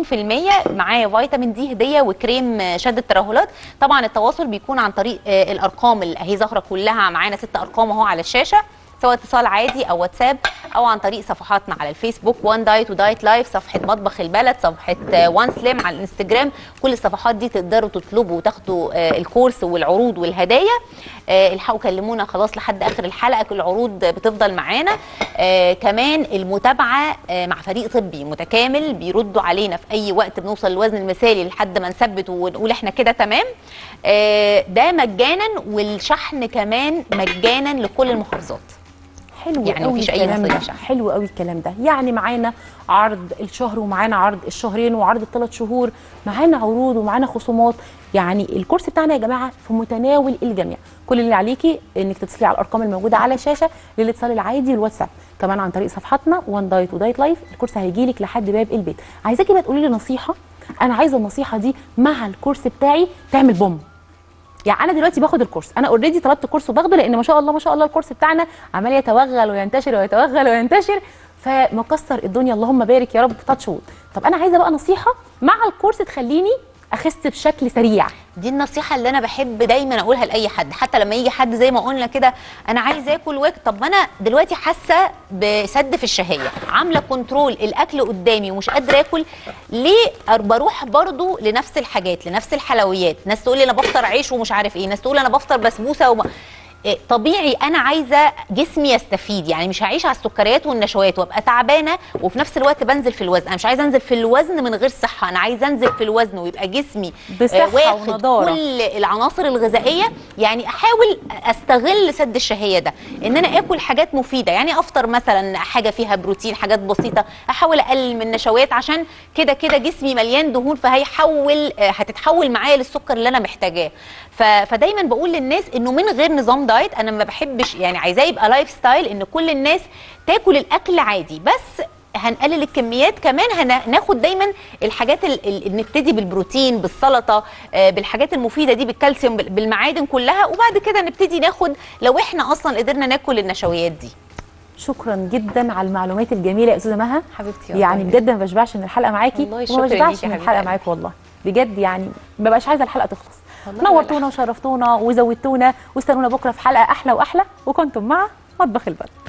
50% معاه فيتامين دي هديه وكريم آه شد الترهلات طبعا التواصل بيكون عن طريق آه الارقام اللي هي ظاهره كلها معانا ست ارقام اهو على الشاشه سواء اتصال عادي او واتساب او عن طريق صفحاتنا على الفيسبوك وان دايت ودايت لايف صفحه مطبخ البلد صفحه آه، وان سليم على الانستجرام كل الصفحات دي تقدروا تطلبوا وتاخدوا آه، الكورس والعروض والهدايا آه، الحقوا كلمونا خلاص لحد اخر الحلقه كل العروض بتفضل معانا آه، كمان المتابعه آه، مع فريق طبي متكامل بيردوا علينا في اي وقت بنوصل للوزن المثالي لحد ما نثبت ونقول احنا كده تمام آه، ده مجانا والشحن كمان مجانا لكل المحافظات حلو يعني قوي مفيش أي الكلام مصاريف ده شحن. حلو قوي الكلام ده يعني معانا عرض الشهر ومعانا عرض الشهرين وعرض الثلاث شهور معانا عروض ومعانا خصومات يعني الكورس بتاعنا يا جماعه في متناول الجميع كل اللي عليكي انك تتصلي على الارقام الموجوده على الشاشه للاتصال العادي والواتساب كمان عن طريق صفحاتنا وان دايت ودايت لايف الكورس هيجي لك لحد باب البيت عايزاكي بقى تقولي لي نصيحه انا عايزه النصيحه دي مع الكورس بتاعي تعمل بوم يعني انا دلوقتي باخد الكورس انا اوريدي طلبت كورس وباخده لان ما شاء الله ما شاء الله الكورس بتاعنا عمال يتوغل وينتشر ويتوغل وينتشر فمكسر الدنيا اللهم بارك يا رب تاتش وود طب انا عايزه بقى نصيحه مع الكورس تخليني اخس بشكل سريع دي النصيحة اللي أنا بحب دايما أقولها لأي حد حتى لما يجي حد زي ما قلنا كده أنا عايز آكل واكل طب ما أنا دلوقتي حاسة بسد في الشهية عاملة كنترول الأكل قدامي ومش قادرة آكل ليه أر- بروح برضو لنفس الحاجات لنفس الحلويات ناس تقول لي أنا بفطر عيش ومش عارف إيه ناس تقول أنا بفطر بسبوسة وما إيه، طبيعي انا عايزه جسمي يستفيد يعني مش هعيش على السكريات والنشويات وابقى تعبانه وفي نفس الوقت بنزل في الوزن انا مش عايزه انزل في الوزن من غير صحه انا عايزه انزل في الوزن ويبقى جسمي بصحة آه، واخد ونضارة. كل العناصر الغذائيه يعني احاول استغل سد الشهيه ده ان انا اكل حاجات مفيده يعني افطر مثلا حاجه فيها بروتين حاجات بسيطه احاول اقلل من النشويات عشان كده كده جسمي مليان دهون فهيحول آه، هتتحول معايا للسكر اللي انا محتاجاه ف- فدايما بقول للناس انه من غير نظام دايت انا ما بحبش يعني عايزاه يبقى لايف ستايل ان كل الناس تاكل الاكل عادي بس هنقلل الكميات كمان هناخد دايما الحاجات ال- ال- نبتدي بالبروتين بالسلطه آه، بالحاجات المفيده دي بالكالسيوم بال- بالمعادن كلها وبعد كده نبتدي ناخد لو احنا اصلا قدرنا ناكل النشويات دي شكرا جدا على المعلومات الجميله يا استاذه مها حبيبتي يعني بجد ما بشبعش من الحلقه معاكي والله وما شكرا بشبعش ليكي من يا الحلقه حبيبة معاكي والله بجد يعني ما بقاش عايزه الحلقه تخلص والله نورتونا وشرفتونا وزودتونا واستنونا بكره في حلقه احلى واحلى وكنتم مع مطبخ البلد